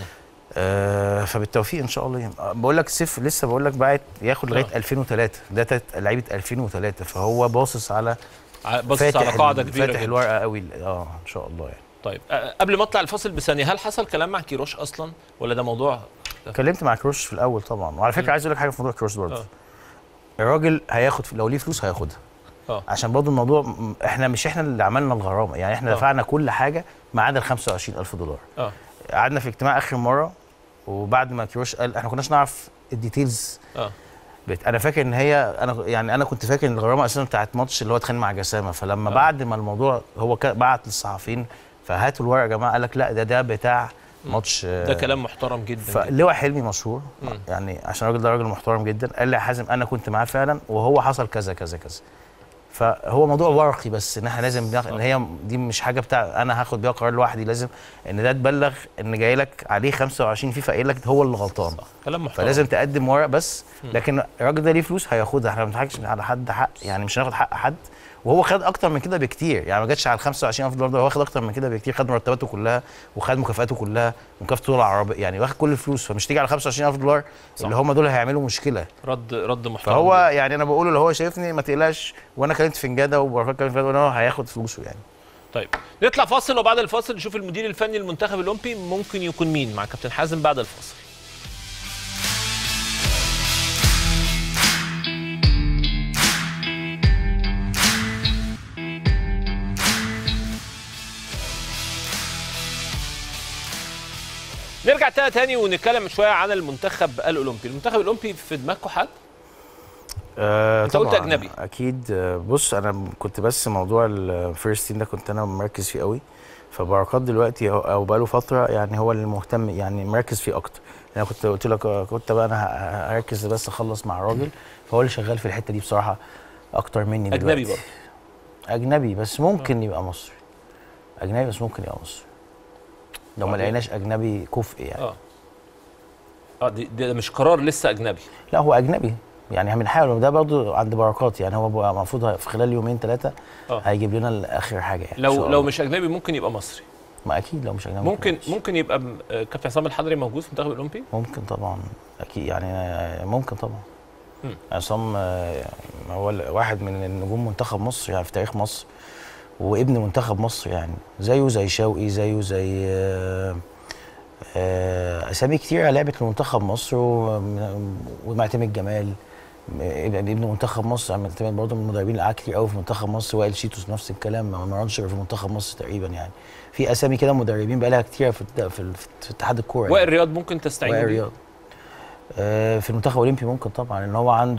آه فبالتوفيق ان شاء الله يعني. آه، بقول لك سيف لسه بقول لك بعت ياخد لغايه آه. 2003 ده تلات- لعيبه 2003 فهو باصص على ع- باصص فاتح على قاعده ال- كبيره فاتح جدا. الورقه قوي اه ان شاء الله يعني طيب آه، قبل ما اطلع الفاصل بثانيه هل حصل كلام مع كيروش اصلا ولا ده موضوع اتكلمت مع كروش في الاول طبعا وعلى فكره عايز اقول لك حاجه في موضوع كروش برضه آه. الراجل هياخد لو ليه فلوس هياخدها اه عشان برضه الموضوع م- احنا مش احنا اللي عملنا الغرامه يعني احنا آه. دفعنا كل حاجه ما عدا ال 25000 دولار اه قعدنا في اجتماع اخر مره وبعد ما كيروش قال احنا ما كناش نعرف الديتيلز اه بت... انا فاكر ان هي انا يعني انا كنت فاكر ان الغرامه اساسا بتاعت ماتش اللي هو اتخانق مع جسامه فلما آه. آه. بعد ما الموضوع هو ك... بعت للصحفيين فهاتوا الورق يا جماعه قال لك لا ده ده بتاع ماتش ده كلام محترم جدا, جداً. فلواء حلمي مشهور مم. يعني عشان الراجل ده راجل محترم جدا قال لي يا حازم انا كنت معاه فعلا وهو حصل كذا كذا كذا فهو موضوع ورقي بس ان احنا لازم ناخ... ان هي دي مش حاجه بتاع انا هاخد بيها قرار لوحدي لازم ان ده تبلغ ان جاي لك عليه 25 فيفا قايل لك هو اللي غلطان كلام محترم فلازم تقدم ورق بس لكن الراجل ده ليه فلوس هياخدها احنا ما بنضحكش على حد حق يعني مش هناخد حق حد وهو خد اكتر من كده بكتير يعني ما جاتش على ال 25000 دولار ده هو خد اكتر من كده بكتير خد مرتباته كلها وخد مكافاته كلها مكافاه طول العربيه يعني واخد كل الفلوس فمش تيجي على 25000 دولار صح. اللي هم دول هيعملوا مشكله رد رد محترم فهو جداً. يعني انا بقول له لو هو شايفني ما تقلقش وانا كلمت فنجاده وبركات كلمت فنجاده هو هياخد فلوسه يعني طيب نطلع فاصل وبعد الفاصل نشوف المدير الفني للمنتخب الاولمبي ممكن يكون مين مع كابتن حازم بعد الفاصل نرجع تاني تاني ونتكلم شويه عن المنتخب الاولمبي المنتخب الاولمبي في دماغكم حد آه أنت قلت طبعاً، أجنبي. اكيد آه، بص انا كنت بس موضوع الفيرست تيم ده كنت انا مركز فيه قوي فبركات دلوقتي هو- او بقاله فتره يعني هو اللي مهتم يعني مركز فيه اكتر انا كنت قلت لك آه، كنت بقى انا ه- هركز بس اخلص مع راجل فهو اللي شغال في الحته دي بصراحه اكتر مني أجنبي دلوقتي. برضه. اجنبي بس ممكن يبقى مصري اجنبي بس ممكن يبقى مصري لو ما بعدين؟ لقيناش اجنبي كفء يعني اه اه دي ده مش قرار لسه اجنبي لا هو اجنبي يعني بنحاول ده برضه عند بركات يعني هو بقى المفروض في خلال يومين ثلاثه آه. هيجيب لنا اخر حاجه يعني إن لو شاء لو الله. مش اجنبي ممكن يبقى مصري ما اكيد لو مش اجنبي ممكن مصر. ممكن يبقى م- آه، كابتن عصام الحضري موجود في المنتخب الاولمبي ممكن طبعا اكيد يعني آه، ممكن طبعا مم. عصام آه، هو ال- واحد من النجوم منتخب مصر يعني في تاريخ مصر وابن منتخب مصر يعني زيه زي شوقي زيه زي آه، آه، اسامي كتيره لعبت لمنتخب مصر وم- ومعتمد جمال ابن ابن منتخب مصر يعني معتمد برضه من المدربين اللي قعد كتير قوي في منتخب مصر وائل شيتوس نفس الكلام ما مرنش غير في منتخب مصر تقريبا يعني في اسامي كده مدربين بقى لها كتير في الت- في, ال- في اتحاد الكوره يعني. وائل رياض ممكن تستعين وائل بيه رياض آه، في المنتخب الاولمبي ممكن طبعا لان هو عنده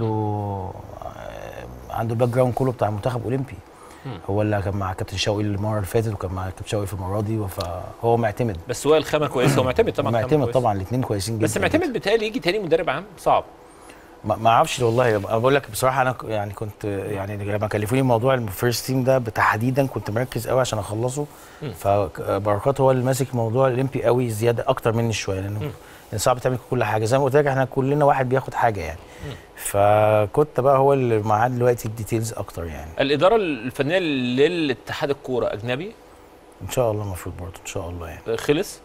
آه، عنده الباك جراوند كله بتاع المنتخب الاولمبي مم. هو اللي كان مع كابتن شوقي المره اللي فاتت وكان مع كابتن شوقي في المره دي فهو معتمد بس وائل خامه كويسه ومعتمد طبعا خامة معتمد كويسة. طبعا الاثنين كويسين جدا بس معتمد بيتهيألي يجي تاني مدرب عام صعب ما ما اعرفش والله انا بقول لك بصراحه انا ك- يعني كنت يعني لما كلفوني موضوع الفيرست تيم ده تحديدا كنت مركز قوي عشان اخلصه مم. فبركات هو اللي ماسك موضوع الاولمبي قوي زياده اكتر مني شويه لانه لأن صعب تعمل كل حاجه زي ما قلت لك احنا كلنا واحد بياخد حاجه يعني فكنت بقى هو اللي معاه دلوقتي الديتيلز اكتر يعني الاداره الفنيه للاتحاد الكوره اجنبي ان شاء الله المفروض برضه ان شاء الله يعني آه، خلص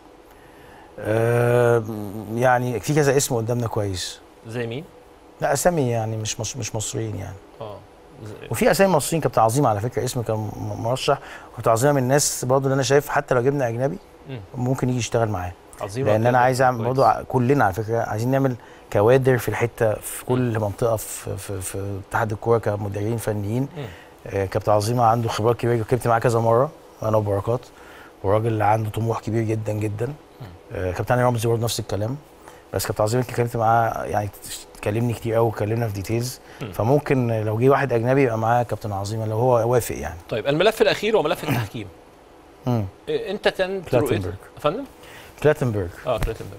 أه يعني في كذا اسم قدامنا كويس زي مين لا اسامي يعني مش مص- مش مصريين يعني اه زي- وفي اسامي مصريين كابتن عظيم على فكره اسم كان م- مرشح كابتن عظيم من الناس برضه اللي انا شايف حتى لو جبنا اجنبي مم. ممكن يجي يشتغل معاه عظيم لان انا عايز اعمل كويس. برضه ع- كلنا على فكره عايزين نعمل كوادر في الحته في كل منطقه في في, في اتحاد الكوره كمدربين فنيين مم. آه، كابتن عظيم عنده خبرات كبيره ركبت معاه كذا مره انا وبركات وراجل عنده طموح كبير جدا جدا آه، كابتن علي رمزي برضه نفس الكلام بس كابتن عظيم اتكلمت معاه يعني كلمني كتير قوي واتكلمنا في ديتيلز فممكن لو جه واحد اجنبي يبقى معاه كابتن عظيم لو هو وافق يعني طيب الملف الاخير هو ملف التحكيم امم إيه، انت كان بلاتنبرج. رؤيتك- فندم بلاتنبرج اه بلاتنبرج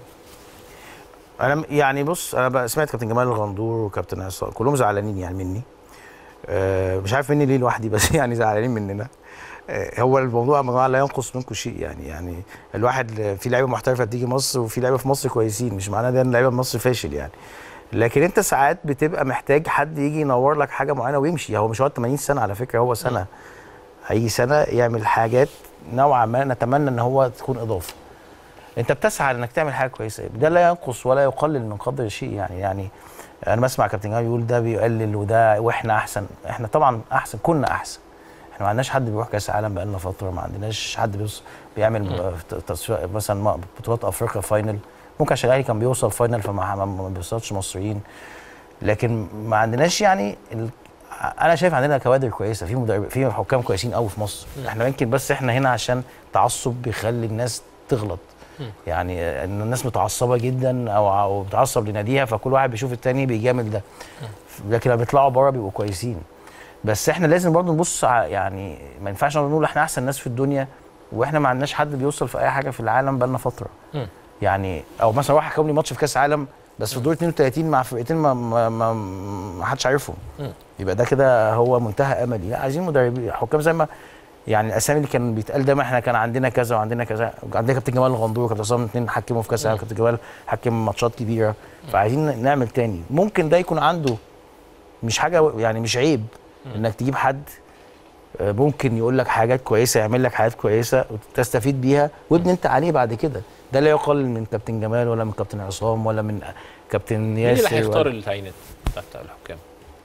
انا م- يعني بص انا بقى سمعت كابتن جمال الغندور وكابتن عصام كلهم زعلانين يعني مني أه مش عارف مني ليه لوحدي بس يعني زعلانين مننا أه هو الموضوع يا جماعه لا ينقص منكم شيء يعني يعني الواحد في لعيبه محترفه بتيجي مصر وفي لعيبه في مصر كويسين مش معناه ده ان لعيبه في مصر فاشل يعني لكن انت ساعات بتبقى محتاج حد يجي ينور لك حاجه معينه ويمشي هو مش هو 80 سنه على فكره هو سنه هيجي سنه يعمل حاجات نوعا ما نتمنى ان هو تكون اضافه انت بتسعى انك تعمل حاجه كويسه ده لا ينقص ولا يقلل من قدر الشيء يعني يعني انا بسمع كابتن جمال بيقول ده بيقلل وده واحنا احسن احنا طبعا احسن كنا احسن احنا ما عندناش حد بيروح كاس عالم بقالنا فتره ما عندناش حد بيوص بيعمل تصفيق مثلا ما- بطولات افريقيا فاينل ممكن عشان الاهلي كان بيوصل فاينل فما ما- ما بيوصلش مصريين لكن ما عندناش يعني ال... انا شايف عندنا كوادر كويسه في مدرب في حكام كويسين قوي في مصر احنا يمكن بس احنا هنا عشان تعصب بيخلي الناس تغلط يعني آه، ان الناس متعصبه جدا او او بتعصب لناديها فكل واحد بيشوف التاني بيجامل ده لكن لما بيطلعوا بره بيبقوا كويسين بس احنا لازم برضو نبص ع- يعني ما ينفعش نقعد نقول احنا احسن ناس في الدنيا واحنا ما عندناش حد بيوصل في اي حاجه في العالم بقالنا فتره مم. يعني او مثلا واحد حكم لي ماتش في كاس عالم بس في دور 32 مع فرقتين ما ما ما, ما حدش عارفهم مم. يبقى ده كده هو منتهى املي لا عايزين مدربين حكام زي ما يعني الاسامي اللي كان بيتقال دايما احنا كان عندنا كذا وعندنا كذا عندنا كابتن جمال الغندور وكابتن عصام الاثنين حكموا في كاس العالم كابتن جمال حكم ماتشات كبيره فعايزين نعمل تاني ممكن ده يكون عنده مش حاجه يعني مش عيب انك تجيب حد آه، ممكن يقول لك حاجات كويسه يعمل لك حاجات كويسه وتستفيد بيها وابني انت عليه بعد كده ده لا يقلل من كابتن جمال ولا من كابتن عصام ولا من كابتن مين اللي ياسر هيختار ولا- التعيينات بتاعت الحكام؟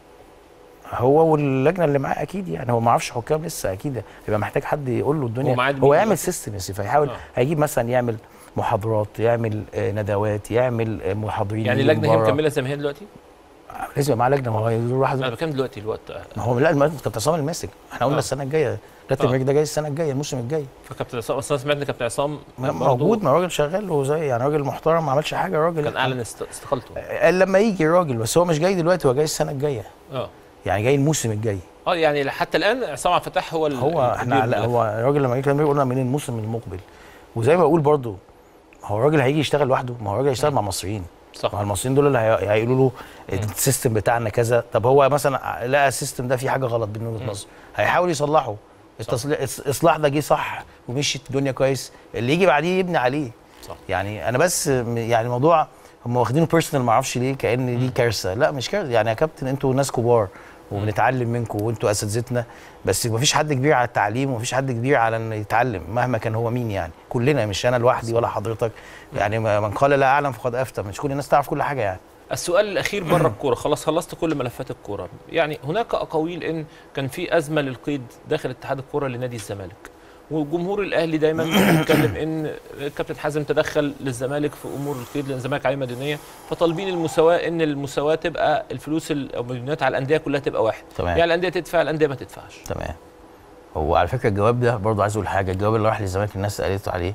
هو واللجنه اللي معاه اكيد يعني هو ما عرفش حكام لسه اكيد هيبقى محتاج حد يقول له الدنيا هو معاه مين هو يعمل دلوقتي؟ سيستم يا سيدي هيحاول آه. هيجيب مثلا يعمل محاضرات يعمل آه، ندوات يعمل آه، محاضرين يعني يجوا اللجنه هي بره. مكمله زي ما هي دلوقتي؟ لازم يبقى معاه لجنه ما هو يقول واحد انا بكام دلوقتي الوقت ما هو لا الم- كابتن عصام الماسك احنا قلنا آه. السنه الجايه كابتن آه. ميرك ده جاي السنه الجايه الموسم الجاي فكابتن عصام اصلا سمعت ان كابتن عصام برضه موجود ما راجل شغال هو زي يعني راجل محترم ما عملش حاجه راجل كان اعلن است- استقالته قال لما يجي الراجل بس هو مش جاي دلوقتي هو جاي السنه الجايه اه يعني جاي الموسم الجاي اه يعني حتى الان عصام عبد الفتاح هو ال- هو احنا المدير لا الملف. هو الراجل لما جه كلام قلنا من الموسم المقبل وزي ما بقول برضو هو الراجل هيجي يشتغل لوحده ما هو الراجل هيشتغل مع مصريين صح ما هو المصريين دول اللي هي- هيقولوا له السيستم بتاعنا كذا طب هو مثلا لقى السيستم ده فيه حاجه غلط من وجهه نظره هيحاول يصلحه التصليح الاصلاح ده جه صح ومشيت الدنيا كويس اللي يجي بعديه يبني عليه صح. يعني انا بس م- يعني الموضوع هم واخدينه بيرسونال ما اعرفش ليه كان دي كارثه لا مش كارثه يعني يا كابتن انتوا ناس كبار وبنتعلم منكم وانتوا اساتذتنا بس ما فيش حد كبير على التعليم وما فيش حد كبير على انه يتعلم مهما كان هو مين يعني كلنا مش انا لوحدي ولا حضرتك يعني ما- من قال لا اعلم فقد افتى مش كل الناس تعرف كل حاجه يعني السؤال الاخير بره الكوره خلاص خلصت كل ملفات الكوره يعني هناك اقاويل ان كان في ازمه للقيد داخل اتحاد الكوره لنادي الزمالك وجمهور الاهلي دايما بيتكلم ان كابتن حازم تدخل للزمالك في امور القيد لان الزمالك عليه مديونيه فطالبين المساواه ان المساواه تبقى الفلوس ال- او المديونيات على الانديه كلها تبقى واحد تمام. يعني الانديه تدفع الانديه ما تدفعش تمام هو على فكره الجواب ده برضه عايز اقول حاجه الجواب اللي راح للزمالك الناس قالت عليه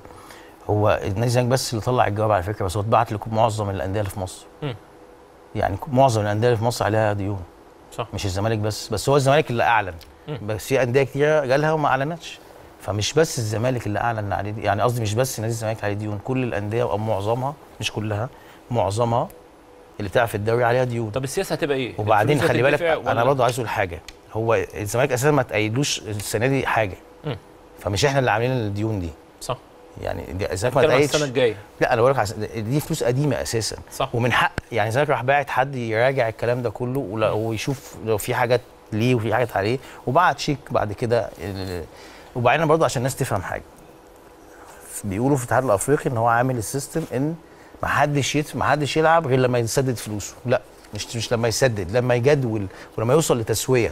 هو نادي الزمالك بس اللي طلع الجواب على فكره بس هو اتبعت لمعظم الانديه اللي في مصر مم. يعني معظم الانديه اللي في مصر عليها ديون صح مش الزمالك بس بس هو الزمالك اللي اعلن مم. بس في انديه كتير جالها وما اعلنتش فمش بس الزمالك اللي اعلن عليه دي- يعني قصدي مش بس نادي الزمالك عليه ديون كل الانديه او معظمها مش كلها معظمها اللي بتلعب في الدوري عليها ديون طب السياسه هتبقى ايه؟ وبعدين الفلوس خلي بالك هتدفع انا ولا- برضه عايز اقول حاجه هو الزمالك اساسا ما تأيدوش السنه دي حاجه مم. فمش احنا اللي عاملين الديون دي صح يعني دي الزمالك ما بتكلم على تأيدش السنه الجايه لا انا بقول لك عس- دي فلوس قديمه اساسا صح ومن حق يعني الزمالك راح باعت حد يراجع الكلام ده كله ولا- ويشوف لو في حاجات ليه وفي حاجات عليه وبعت شيك بعد كده ال- وبعدين برضه عشان الناس تفهم حاجه بيقولوا في الاتحاد الافريقي ان هو عامل السيستم ان ما حدش يت... ما حدش يلعب غير لما يسدد فلوسه لا مش مش لما يسدد لما يجدول ولما يوصل لتسويه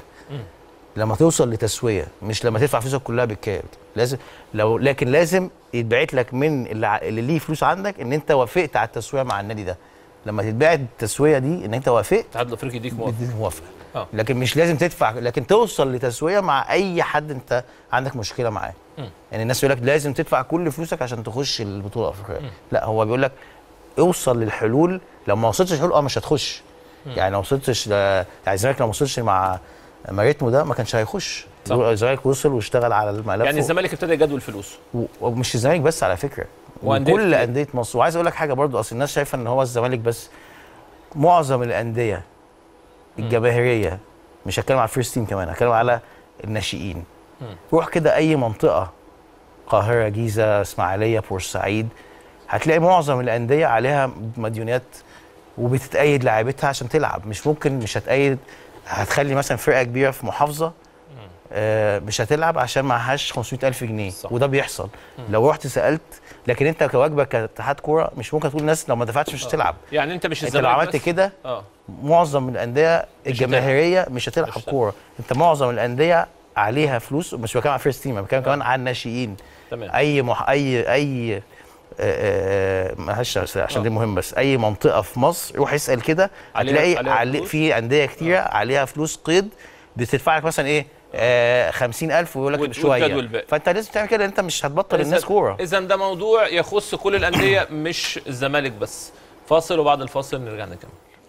لما توصل لتسويه مش لما تدفع فلوسك كلها بالكامل لازم لو لكن لازم يتبعت لك من اللي, ع- اللي ليه فلوس عندك ان انت وافقت على التسويه مع النادي ده لما تتبعت التسويه دي ان انت وافقت الاتحاد الافريقي يديك موافقه بتديك موافقه آه. لكن مش لازم تدفع لكن توصل لتسويه مع اي حد انت عندك مشكله معاه مم. يعني الناس يقول لك لازم تدفع كل فلوسك عشان تخش البطوله الافريقيه لا هو بيقول لك اوصل للحلول لو ما وصلتش الحلول اه مش هتخش يعني لو وصلتش ل- يعني الزمالك لو ما وصلش مع مع ريتمو ده ما كانش هيخش صح. الزمالك وصل واشتغل على الملف يعني الزمالك ابتدى يجدول فلوسه و- ومش الزمالك بس على فكره وأندية وكل كتير. انديه مصر وعايز اقول لك حاجه برضو اصل الناس شايفه ان هو الزمالك بس معظم الانديه الجماهيريه مش هتكلم على الفيرست تيم كمان هتكلم على الناشئين مم. روح كده اي منطقه القاهره جيزه اسماعيليه بورسعيد هتلاقي معظم الانديه عليها مديونيات وبتتأيد لاعيبتها عشان تلعب مش ممكن مش هتأيد هتخلي مثلا فرقه كبيره في محافظه آه، مش هتلعب عشان معهاش 500000 جنيه صح. وده بيحصل لو رحت سالت لكن انت كواجبك كاتحاد كوره مش ممكن تقول الناس لو ما دفعتش مش هتلعب يعني انت مش انت لو الزمالك عملت بس. كده اه معظم الانديه هتلعب. الجماهيريه مش هتلعب مش هتلعب. كوره انت معظم الانديه عليها فلوس مش بتكلم على فيرست تيم انا بتكلم كمان على الناشئين تمام اي مح... اي اي آه، آه، معلش عشان آه. دي مهم بس اي منطقه في مصر روح اسال كده عليها- هتلاقي عليها علي فلوس؟ في انديه كتيره عليها فلوس قيد بتدفع لك مثلا ايه آه 50000 ويقول وال- لك شويه والجدول الباقي. فانت لازم تعمل كده انت مش هتبطل إذا- الناس كوره اذا ده موضوع يخص كل الانديه مش الزمالك بس فاصل وبعد الفاصل نرجع نكمل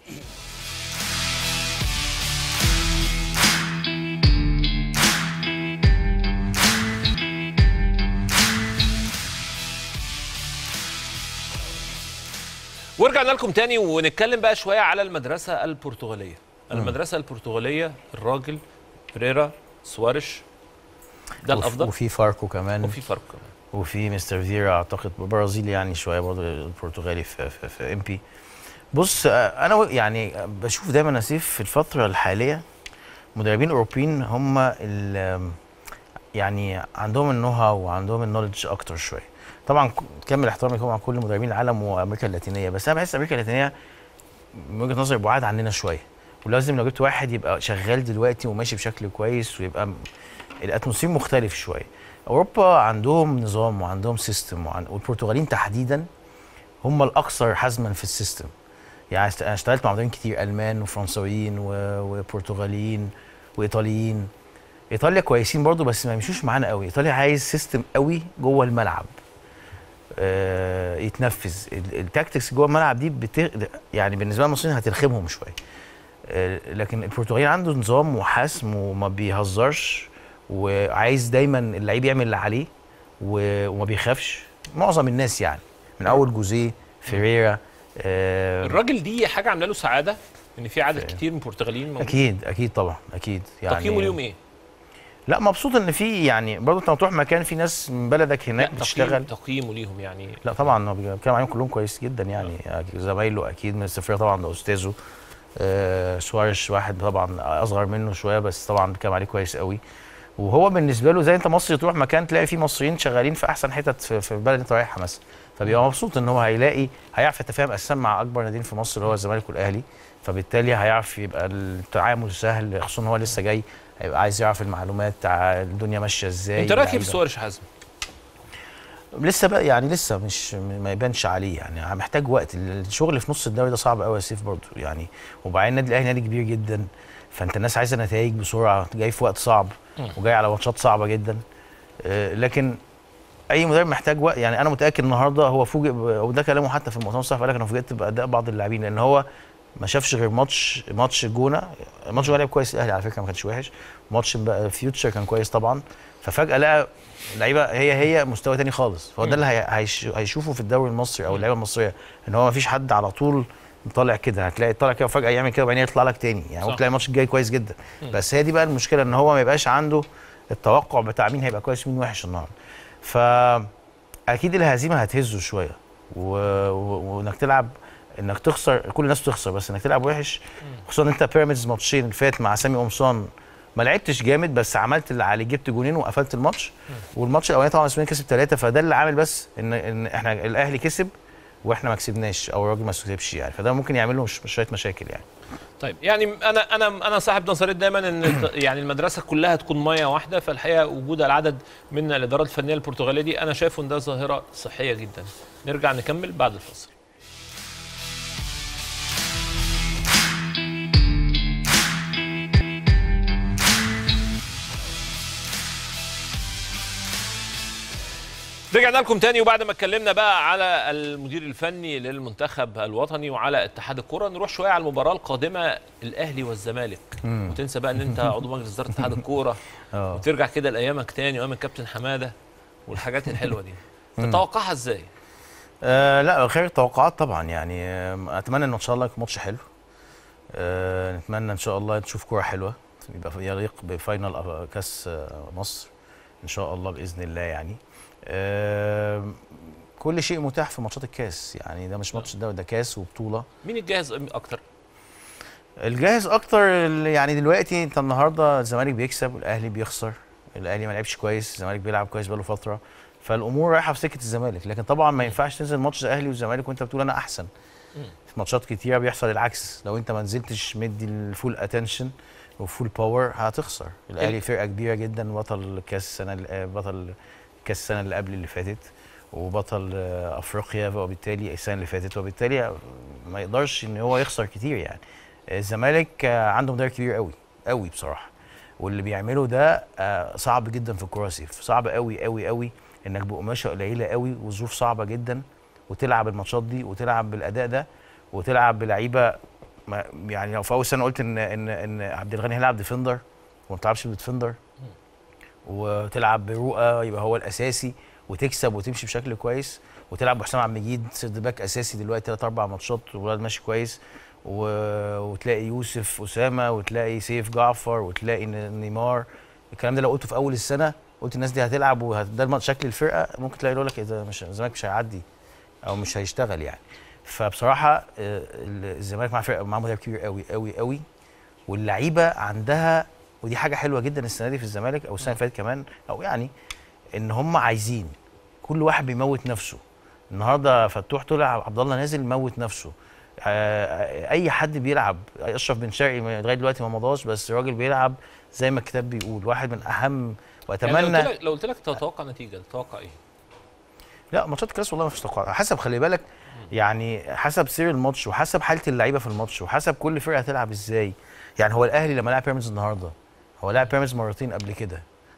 ورجعنا لكم تاني ونتكلم بقى شويه على المدرسه البرتغاليه المدرسه البرتغاليه الراجل بريرا سوارش ده وف- الافضل وفي فاركو كمان وفي فرق كمان وفي مستر فيرا اعتقد برازيلي يعني شويه برضه البرتغالي في في, في ام بي بص آه، انا و- يعني بشوف دايما نسيف في الفتره الحاليه مدربين اوروبيين هم ال- يعني عندهم النو هاو وعندهم النولج اكتر شويه طبعا ك- كامل احترامي طبعا كل مدربين العالم وامريكا اللاتينيه بس انا بحس امريكا اللاتينيه من وجهه نظري بعاد عننا شويه ولازم لو جبت واحد يبقى شغال دلوقتي وماشي بشكل كويس ويبقى م- الاتموسفير مختلف شويه اوروبا عندهم نظام وعندهم سيستم وعن... والبرتغاليين تحديدا هم الاكثر حزما في السيستم يعني است- انا اشتغلت مع مدربين كتير المان وفرنساويين و... وبرتغاليين وايطاليين ايطاليا كويسين برضو بس ما يمشوش معانا قوي ايطاليا عايز سيستم قوي جوه الملعب آه يتنفذ ال- التاكتكس جوه الملعب دي بت... يعني بالنسبه للمصريين هتلخمهم شويه آه، لكن البرتغاليين عنده نظام وحسم وما بيهزرش وعايز دايما اللعيب يعمل اللي عليه و- وما بيخافش معظم الناس يعني من اول جوزيه فيريرا آه، الراجل دي حاجه عامله له سعاده ان في عدد كتير من البرتغاليين موجود اكيد اكيد طبعا اكيد يعني تقييمه اليوم ايه؟ لا مبسوط ان في يعني برضه انت لما تروح مكان في ناس من بلدك هناك لا بتشتغل تقييم تقييمه ليهم يعني لا طبعا هو بيتكلم عليهم كلهم كويس جدا يعني أكيد زمايله اكيد من السفريه طبعا ده استاذه آه سوارش واحد طبعا اصغر منه شويه بس طبعا بيتكلم عليه كويس قوي وهو بالنسبه له زي انت مصري تروح مكان تلاقي فيه مصريين شغالين في احسن حتت في, في البلد اللي انت رايحها مثلا فبيبقى مبسوط ان هو هيلاقي هيعرف يتفاهم اساسا مع اكبر ناديين في مصر اللي هو الزمالك والاهلي فبالتالي هيعرف يبقى التعامل سهل خصوصا ان هو لسه جاي هيبقى عايز يعرف المعلومات ع- الدنيا ماشيه ازاي انت رايك ايه في اللعيبة. سوارش حازم؟ لسه بقى يعني لسه مش ما يبانش عليه يعني محتاج وقت الشغل في نص الدوري ده صعب قوي يا سيف برضه يعني وبعدين النادي الاهلي نادي كبير جدا فانت الناس عايزه نتائج بسرعه جاي في وقت صعب مم. وجاي على ماتشات صعبه جدا آه، لكن اي مدرب محتاج وقت يعني انا متاكد النهارده هو فوجئ ب- وده كلامه حتى في المؤتمر الصحفي قال لك انا فوجئت باداء بعض اللاعبين لان هو ما شافش غير ماتش ماتش الجونه ماتش الجونه لعب كويس الاهلي على فكره ما كانش وحش ماتش بقى فيوتشر كان كويس طبعا ففجاه لقى لعيبه هي هي مستوى تاني خالص فهو ده اللي هي- هيش- هيشوفه في الدوري المصري او اللعيبه المصريه ان هو ما فيش حد على طول طالع كده هتلاقي طالع كده وفجاه يعمل كده وبعدين يطلع لك تاني يعني صح. ممكن تلاقي الماتش الجاي كويس جدا بس هي دي بقى المشكله ان هو ما يبقاش عنده التوقع بتاع مين هيبقى كويس ومين وحش النهارده فاكيد الهزيمه هتهزه شويه و... و... وانك تلعب انك تخسر كل الناس بتخسر بس انك تلعب وحش خصوصا ان انت بيراميدز ماتشين اللي فات مع سامي قمصان ما لعبتش جامد بس عملت اللي عليه جبت جونين وقفلت الماتش والماتش الاولاني طبعا اسماعيلي كسب ثلاثه فده اللي عامل بس ان ان احنا الاهلي كسب واحنا ما كسبناش او الراجل ما كسبش يعني فده ممكن يعمل له مش- شويه مشاكل يعني طيب يعني انا انا انا صاحب نظريه دايما ان الت- يعني المدرسه كلها تكون ميه واحده فالحقيقه وجود العدد من الادارات الفنيه البرتغاليه دي انا شايفه ان ده ظاهره صحيه جدا نرجع نكمل بعد الفاصل رجعنا لكم تاني وبعد ما اتكلمنا بقى على المدير الفني للمنتخب الوطني وعلى اتحاد الكره نروح شويه على المباراه القادمه الاهلي والزمالك وتنسى بقى ان انت عضو مجلس اداره اتحاد الكوره اه وترجع كده لايامك تاني وايام الكابتن حماده والحاجات الحلوه دي تتوقعها ازاي؟ آه لا خير التوقعات طبعا يعني آه، اتمنى ان ان شاء الله يكون ماتش حلو آه نتمنى ان شاء الله نشوف كوره حلوه يبقى يليق بفاينل آه، كاس آه، مصر ان شاء الله باذن الله يعني آه كل شيء متاح في ماتشات الكاس يعني ده مش ماتش ده ده كاس وبطوله مين الجاهز اكتر؟ الجاهز اكتر ال- يعني دلوقتي انت النهارده الزمالك بيكسب والاهلي بيخسر الاهلي ما لعبش كويس الزمالك بيلعب كويس بقاله فتره فالامور رايحه في سكه الزمالك لكن طبعا ما ينفعش تنزل ماتش الاهلي والزمالك وانت بتقول انا احسن في ماتشات كتيره بيحصل العكس لو انت ما نزلتش مدي الفول اتنشن وفول باور هتخسر الاهلي فرقه كبيره جدا بطل كاس السنه اللي- بطل كاس السنه اللي قبل اللي فاتت وبطل آه، افريقيا وبالتالي السنه اللي فاتت وبالتالي ما يقدرش ان هو يخسر كتير يعني الزمالك آه، عنده مدرب كبير قوي قوي بصراحه واللي بيعمله ده آه، صعب جدا في الكوره سيف صعب قوي قوي قوي انك بقماشه قليله قوي وظروف صعبه جدا وتلعب الماتشات دي وتلعب بالاداء ده وتلعب بلعيبه ما- يعني لو في اول سنه قلت ان ان ان عبد الغني هيلعب ديفندر وما بتلعبش بديفندر وتلعب برؤى يبقى هو الاساسي وتكسب وتمشي بشكل كويس وتلعب بحسام عبد المجيد سيرد باك اساسي دلوقتي ثلاث اربع ماتشات والولد ماشي كويس و... وتلاقي يوسف اسامه وتلاقي سيف جعفر وتلاقي ن- نيمار الكلام ده لو قلته في اول السنه قلت الناس دي هتلعب وده الم- شكل الفرقه ممكن تلاقي يقول لك إيه ده مش الزمالك مش هيعدي او مش هيشتغل يعني فبصراحه آه، ال- الزمالك مع فرقه مع مدرب كبير قوي قوي قوي واللعيبه عندها ودي حاجه حلوه جدا السنه دي في الزمالك او السنه اللي فاتت كمان او يعني ان هم عايزين كل واحد بيموت نفسه النهارده فتوح طلع عبد الله نازل موت نفسه آه، اي حد بيلعب اشرف بن شرقي لغايه دلوقتي ما مضاش بس الراجل بيلعب زي ما الكتاب بيقول واحد من اهم واتمنى يعني لو قلت لك لو قلت لك تتوقع نتيجه تتوقع ايه؟ لا ماتشات الكاس والله ما فيش توقع حسب خلي بالك يعني حسب سير الماتش وحسب حاله اللعيبه في الماتش وحسب كل فرقه هتلعب ازاي يعني هو الاهلي لما لعب بيراميدز النهارده هو لعب بيراميدز مرتين قبل كده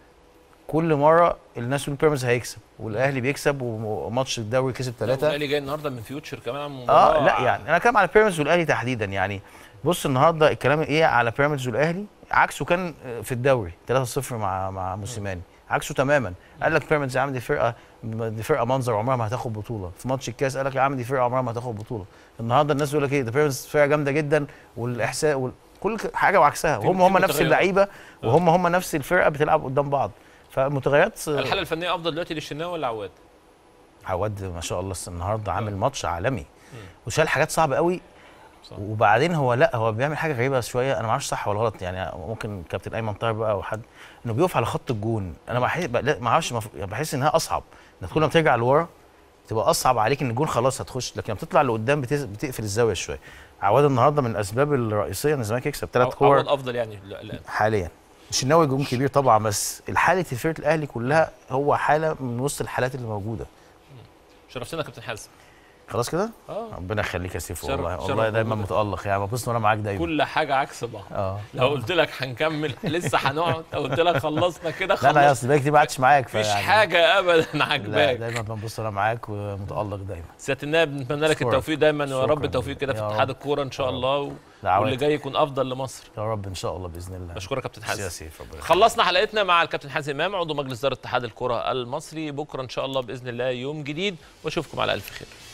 كل مره الناس تقول بيراميدز هيكسب والاهلي بيكسب وماتش الدوري كسب ثلاثه الاهلي جاي النهارده من فيوتشر كمان عن مباراه اه لا يعني انا كلام على بيراميدز والاهلي تحديدا يعني بص النهارده الكلام ايه على بيراميدز والاهلي عكسه كان في الدوري 3-0 مع مع موسيماني عكسه تماما قال لك بيراميدز يا عم دي فرقه دي فرقه منظر عمرها ما هتاخد بطوله في ماتش الكاس قال لك يا عم دي فرقه عمرها ما هتاخد بطوله النهارده الناس يقول لك ايه ده بيراميدز فرقه جامده جدا والاحساس وال... كل حاجه وعكسها في- وهم في هم نفس متغيرات. اللعيبه وهم هم نفس الفرقه بتلعب قدام بعض فمتغيرات الحاله الفنيه افضل دلوقتي للشناوي ولا عواد؟ عواد ما شاء الله النهارده عامل ماتش عالمي وشال حاجات صعبه قوي صح. وبعدين هو لا هو بيعمل حاجه غريبه شويه انا ما اعرفش صح ولا غلط يعني ممكن كابتن ايمن طاهر بقى او حد انه بيقف على خط الجون انا بحس ما اعرفش مف- بحس انها اصعب انك كل ما ترجع لورا تبقى اصعب عليك ان الجون خلاص هتخش لكن لما بتطلع لقدام بتز- بتقفل الزاويه شويه عواد النهارده من الاسباب الرئيسيه ان الزمالك يكسب ثلاث عواد كور افضل يعني لا الان حاليا الشناوي جون كبير طبعا بس حاله فرقه الاهلي كلها هو حاله من وسط الحالات اللي موجوده شرفتنا يا كابتن حازم خلاص كده اه ربنا يخليك يا سيف شرف- والله شرف والله دايما وجودك. متالق يعني ببص وانا معاك دايما كل حاجه عكس بعض اه لو قلت لك هنكمل لسه هنقعد لو قلت لك خلصنا كده لا لا يا خلصنا اصل بقالي كتير ما قعدتش معاك مفيش فيعني- حاجه ابدا لا عاجباك دايما بنبص وانا معاك ومتالق دايما سياده النائب نتمنى لك أشكرك. التوفيق دايما ويا رب شكراً. التوفيق كده في يا اتحاد رب. الكوره ان شاء يا رب. الله و... دعواتك. واللي جاي يكون افضل لمصر يا رب ان شاء الله باذن الله بشكرك يا كابتن يا حازم سيف ربنا يخليك. خلصنا حلقتنا مع الكابتن حازم امام عضو مجلس اداره اتحاد الكره المصري بكره ان شاء الله باذن الله يوم جديد واشوفكم على الف خير